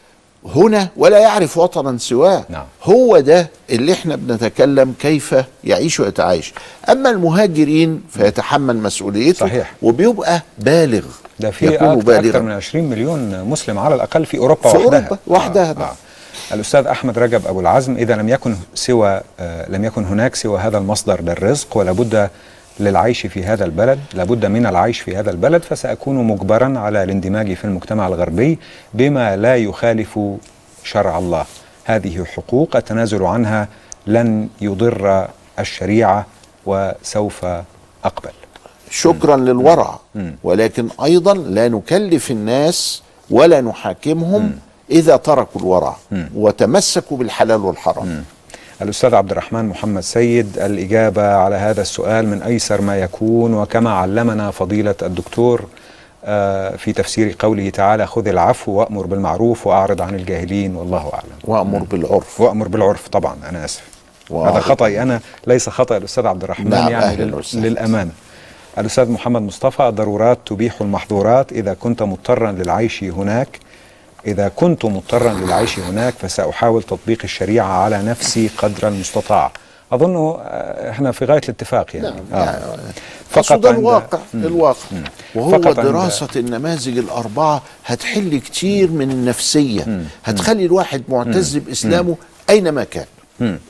S2: هنا ولا يعرف وطنا سواه
S1: نعم.
S2: هو ده اللي احنا بنتكلم كيف يعيش ويتعايش اما المهاجرين فيتحمل مسؤوليته
S1: صحيح.
S2: وبيبقى بالغ
S1: ده في
S2: يكون
S1: أكثر,
S2: بالغا
S1: أكثر من 20 مليون مسلم على الأقل في أوروبا
S2: في
S1: وحدها
S2: أوروبا وحدها،
S1: آه.
S2: نعم.
S1: آه. الأستاذ أحمد رجب أبو العزم إذا لم يكن سوى آه لم يكن هناك سوى هذا المصدر للرزق ولابد للعيش في هذا البلد لابد من العيش في هذا البلد فسأكون مجبرا على الاندماج في المجتمع الغربي بما لا يخالف شرع الله هذه حقوق التنازل عنها لن يضر الشريعة وسوف أقبل
S2: شكرا للورع ولكن ايضا لا نكلف الناس ولا نحاكمهم اذا تركوا الورع وتمسكوا بالحلال والحرام
S1: الأستاذ عبد الرحمن محمد سيد الإجابة على هذا السؤال من أيسر ما يكون وكما علمنا فضيلة الدكتور آه، في تفسير قوله تعالى خذ العفو وأمر بالمعروف وأعرض عن الجاهلين والله أعلم
S2: وامر بالعرف
S1: وأمر بالعرف طبعا أنا آسف
S2: وأعرض.
S1: هذا خطأي أنا ليس خطأ الأستاذ عبد الرحمن
S2: نعم،
S1: يعني
S2: أهلاً
S1: لل-
S2: وسهلاً.
S1: للأمانة الأستاذ محمد مصطفى الضرورات تبيح المحظورات إذا كنت مضطرا للعيش هناك إذا كنت مضطرا للعيش هناك فسأحاول تطبيق الشريعة على نفسي قدر المستطاع أظن آه، احنا في غاية الاتفاق يعني,
S2: نعم،
S1: فقط
S2: فقط ده
S1: عند-
S2: الواقع
S1: مم.
S2: الواقع وهو
S1: فقط عند-
S2: دراسة النماذج الأربعة هتحل كتير من النفسية هتخلي الواحد معتز بإسلامه أينما كان
S1: مم.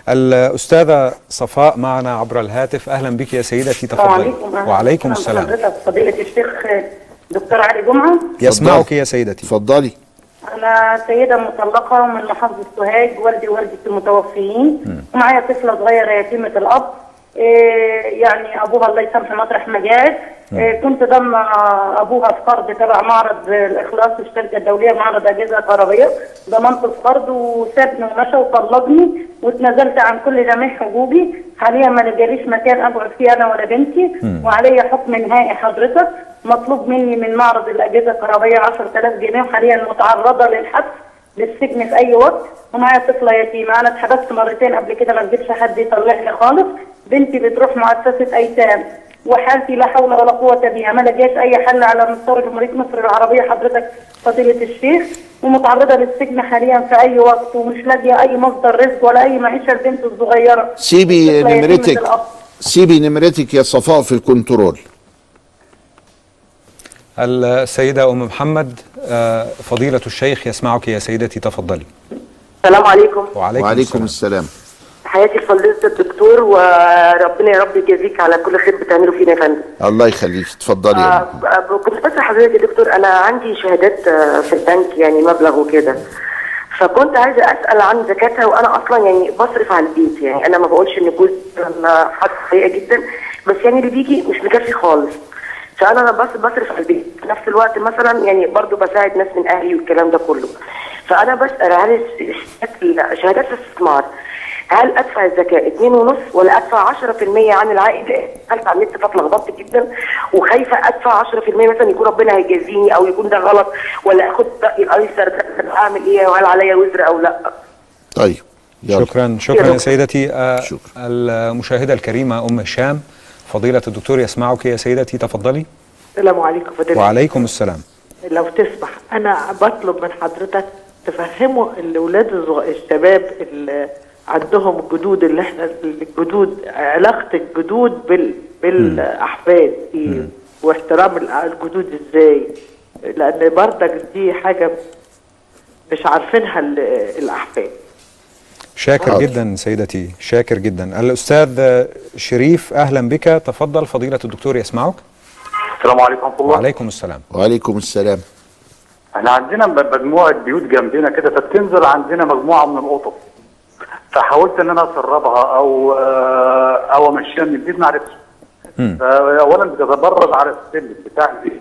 S1: الأستاذة صفاء معنا عبر الهاتف أهلا بك يا سيدتي تفضلي
S7: أهلاً
S1: وعليكم
S7: وسهلاً
S1: السلام
S7: بحضرتك فضيلة الشيخ دكتور علي جمعة
S1: يسمعك يا سيدتي
S2: اتفضلي
S7: أنا سيدة مطلقة من محافظة سوهاج والدي ووالدتي متوفيين ومعايا طفلة صغيرة يتيمة الأب إيه يعني أبوها الله يسامحه مطرح ما جاءت إيه كنت ضمن أبوها في قرض تبع معرض الإخلاص الشركة الدولية معرض أجهزة كهربائية ضمنته في قرض وسابني ومشى وطلقني واتنازلت عن كل جميع حقوقي حاليا ما لقاليش مكان أقعد فيه أنا ولا بنتي وعليا حكم نهائي حضرتك مطلوب مني من معرض الأجهزة الكهربائية 10000 جنيه وحاليا متعرضة للحبس للسجن في اي وقت ومعايا طفله يتيمه انا اتحبست مرتين قبل كده ما لقيتش حد يطلعني خالص بنتي بتروح مؤسسه ايتام وحالتي لا حول ولا قوه بها ما لقيتش اي حل على مستوى جمهوريه مصر العربيه حضرتك فضيله الشيخ ومتعرضه للسجن حاليا في اي وقت ومش لاقيه اي مصدر رزق ولا اي معيشه لبنت الصغيره
S2: سيبي
S7: طفلة يتيمة
S2: نمرتك
S7: الأب.
S2: سيبي نمرتك يا صفاء في الكنترول
S1: السيدة أم محمد آه، فضيلة الشيخ يسمعك يا سيدتي تفضلي
S10: السلام عليكم
S1: وعليكم,
S2: وعليكم
S1: السلام
S2: السلام
S10: حياتي لفضيلة الدكتور وربنا يا رب يجازيك على كل خير بتعمله فينا يا فندم
S2: الله يخليك اتفضلي يا
S10: آه،
S2: أم.
S10: كنت بس حضرتك يا دكتور انا عندي شهادات آه، في البنك يعني مبلغ وكده فكنت عايزه اسال عن زكاتها وانا اصلا يعني بصرف على البيت يعني انا ما بقولش ان جوزي أنا حاجه سيئه جدا بس يعني اللي بيجي مش مكفي خالص فانا انا بس بصرف على البيت في نفس الوقت مثلا يعني برضو بساعد ناس من اهلي والكلام ده كله فانا بسال هل الس- شهادات الاستثمار هل ادفع الزكاه 2.5 ولا ادفع 10% عن العائد دخلت على النت فاتلخبطت جدا وخايفه ادفع 10% مثلا يكون ربنا هيجازيني او يكون ده غلط ولا اخد راي الايسر ده اعمل ايه وهل عليا وزر او لا
S2: طيب يلا
S1: شكرا شكرا يا
S10: دكتور.
S1: سيدتي آه،
S2: شكرا.
S1: المشاهدة الكريمة أم هشام فضيلة الدكتور يسمعك يا سيدتي تفضلي
S11: السلام عليكم فضيلة
S1: وعليكم السلام
S11: لو تسمح انا بطلب من حضرتك تفهموا الاولاد الصغ- الشباب اللي عندهم الجدود اللي احنا الجدود علاقه الجدود بال بالاحفاد إيه؟ واحترام ال- الجدود ازاي لان برضك دي حاجه مش عارفينها ال- الاحفاد
S1: شاكر
S2: حاضر.
S1: جدا سيدتي شاكر جدا الأستاذ شريف أهلا بك تفضل فضيلة الدكتور يسمعك
S6: السلام عليكم ورحمه الله
S1: وعليكم السلام
S2: وعليكم السلام
S6: احنا عندنا م- مجموعه بيوت جنبنا كده فبتنزل عندنا مجموعه من القطط فحاولت ان انا اسربها او آه، او امشيها من البيت ما عرفتش
S1: مم.
S6: اولا بتتبرز على السلم بتاع البيت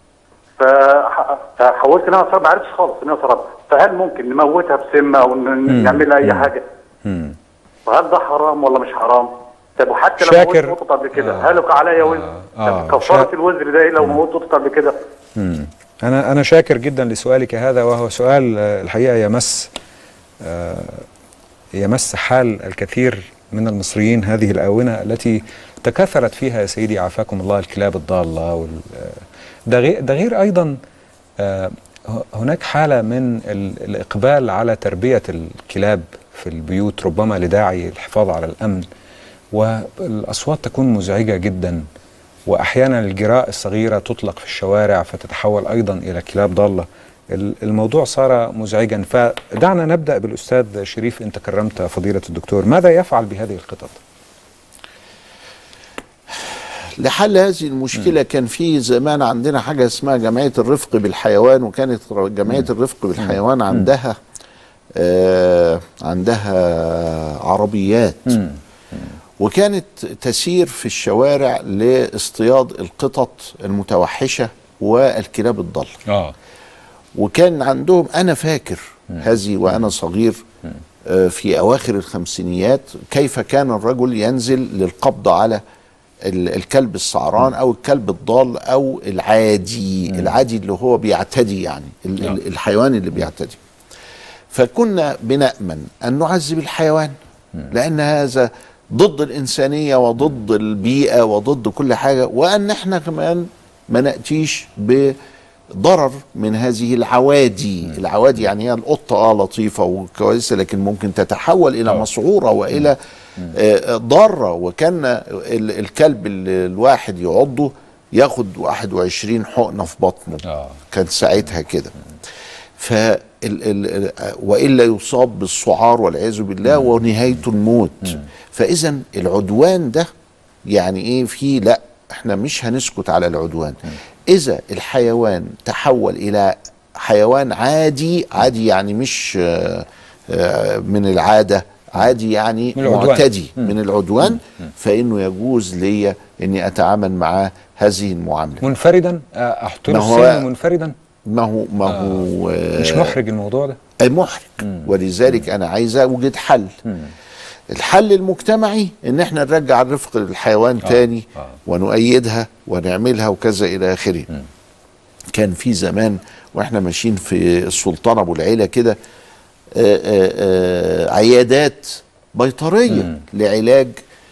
S6: فح- فحاولت ان انا اسربها ما عرفتش خالص ان انا اسربها فهل ممكن نموتها بسم او ن- نعمل لها اي حاجه
S1: مم.
S6: فهل ده حرام ولا مش حرام؟ طب وحتى لو
S1: شاكر.
S6: موت قطط قبل كده
S1: آه.
S6: هل يقع عليا وزر؟
S1: آه.
S6: طب كفاره
S1: شا-
S6: الوزر ده ايه لو موت قطط قبل كده؟
S1: مم. أنا أنا شاكر جدا لسؤالك هذا وهو سؤال آه، الحقيقة يمس آه، يمس حال الكثير من المصريين هذه الآونة التي تكاثرت فيها يا سيدي عافاكم الله الكلاب الضالة وال آه، ده غير ده غير أيضا آه، ه- هناك حالة من ال- الإقبال على تربية الكلاب في البيوت ربما لداعي الحفاظ على الأمن والأصوات تكون مزعجة جدا وأحيانا الجراء الصغيرة تطلق في الشوارع فتتحول أيضا إلى كلاب ضالة ال- الموضوع صار مزعجا فدعنا نبدأ بالأستاذ شريف إن تكرمت فضيلة الدكتور ماذا يفعل بهذه القطط؟
S2: لحل هذه المشكلة كان في زمان عندنا حاجة اسمها جمعية الرفق بالحيوان وكانت جمعية الرفق بالحيوان عندها آه عندها عربيات وكانت تسير في الشوارع لاصطياد القطط المتوحشة والكلاب الضالة
S1: آه
S2: وكان عندهم انا فاكر هذه وانا صغير آه، في اواخر الخمسينيات كيف كان الرجل ينزل للقبض على ال- الكلب السعران او الكلب الضال او العادي العادي اللي هو بيعتدي يعني ال- ال- الحيوان اللي بيعتدي فكنا بنأمن أن نعذب الحيوان لأن هذا ضد الإنسانية وضد البيئة وضد كل حاجة وأن احنا كمان ما نأتيش بضرر من هذه العوادي العوادي يعني هي القطة اه لطيفة وكويسة لكن ممكن تتحول إلى مسعورة وإلى آه، ضارة وكان ال- الكلب اللي الواحد يعضه ياخد 21 حقنة في بطنه
S1: آه.
S2: كان ساعتها كده ف ال- ال- والا يصاب بالسعار والعياذ بالله ونهايته الموت فاذا العدوان ده يعني ايه في لا احنا مش هنسكت على العدوان اذا الحيوان تحول الى حيوان عادي عادي يعني مش آه، آه، من العاده عادي يعني
S1: من العدوان.
S2: معتدي من العدوان فانه يجوز لي اني اتعامل معاه هذه المعامله
S1: منفردا آه، احط
S2: ما
S1: له
S2: هو-
S1: السن منفردا
S2: ما هو ما هو آه،
S1: مش محرج الموضوع ده
S2: أي محرج ولذلك انا عايز اوجد حل الحل المجتمعي ان احنا نرجع الرفق للحيوان تاني ونؤيدها ونعملها وكذا الى اخره كان في زمان واحنا ماشيين في السلطان ابو العيله كده آه، آه، آه، عيادات بيطريه لعلاج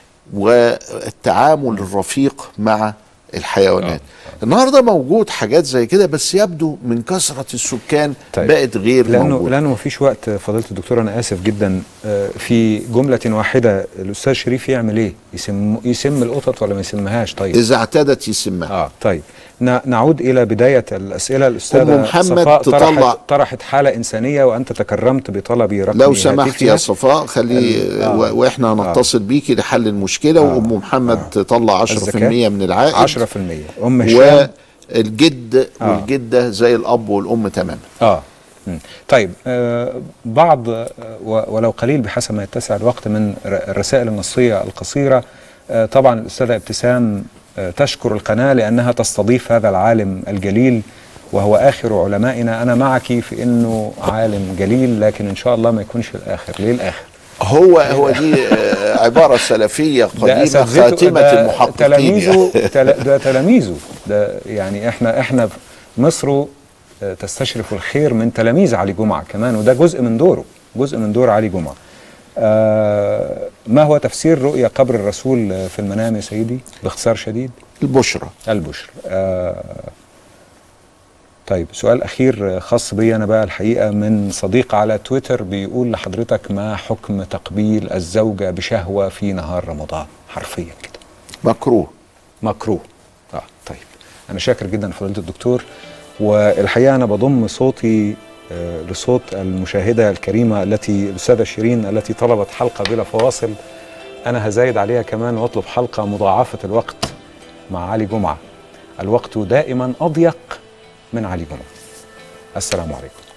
S2: والتعامل الرفيق مع الحيوانات النهارده موجود حاجات زي كده بس يبدو من كثره السكان
S1: طيب.
S2: بقت غير
S1: لانه
S2: موجوده
S1: لانه مفيش وقت فضيله الدكتور انا اسف جدا آه، في جمله واحده الاستاذ شريف يعمل ايه يسم يسم القطط ولا ما يسمهاش طيب
S2: اذا اعتدت يسمها
S1: اه طيب ن- نعود الى بدايه الاسئله الاستاذه
S2: أم محمد
S1: صفاء
S2: تطلع-
S1: طرحت, طرحت حاله انسانيه وانت تكرمت بطلبي رقم
S2: لو سمحت
S1: هاتفها.
S2: يا صفاء خلي
S1: ال- آه.
S2: و- واحنا هنتصل بيكي لحل المشكله وام محمد تطلع 10%
S1: الزكاة؟
S2: من العائد
S1: 10% ام هشام
S2: والجد
S1: آه.
S2: والجده زي الاب والام تماما
S1: اه مم. طيب آه بعض آه و- ولو قليل بحسب ما يتسع الوقت من ر- الرسائل النصيه القصيره آه طبعا الاستاذه ابتسام آه تشكر القناه لانها تستضيف هذا العالم الجليل وهو اخر علمائنا انا معك في انه عالم جليل لكن ان شاء الله ما يكونش الاخر ليه الاخر
S2: هو هو دي آه، عباره سلفيه
S1: ده
S2: قديمه
S1: أساتذته-
S2: خاتمه
S1: ده
S2: المحققين
S1: تلاميذه تل- ده تلاميذه ده يعني احنا احنا في مصر آه، تستشرف الخير من تلاميذ علي جمعه كمان وده جزء من دوره جزء من دور علي جمعه آه ما هو تفسير رؤيا قبر الرسول آه، في المنام يا سيدي باختصار شديد
S2: البشرى
S1: البشر آه طيب سؤال أخير آه، خاص بي أنا بقى الحقيقة من صديق على تويتر بيقول لحضرتك ما حكم تقبيل الزوجة بشهوة في نهار رمضان حرفيا كده
S2: مكروه
S1: مكروه اه طيب انا شاكر جدا فضيله الدكتور والحقيقه انا بضم صوتي آه، لصوت المشاهده الكريمه التي الاستاذه شيرين التي طلبت حلقه بلا فواصل انا هزايد عليها كمان واطلب حلقه مضاعفه الوقت مع علي جمعه الوقت دائما اضيق من علي جمعه السلام عليكم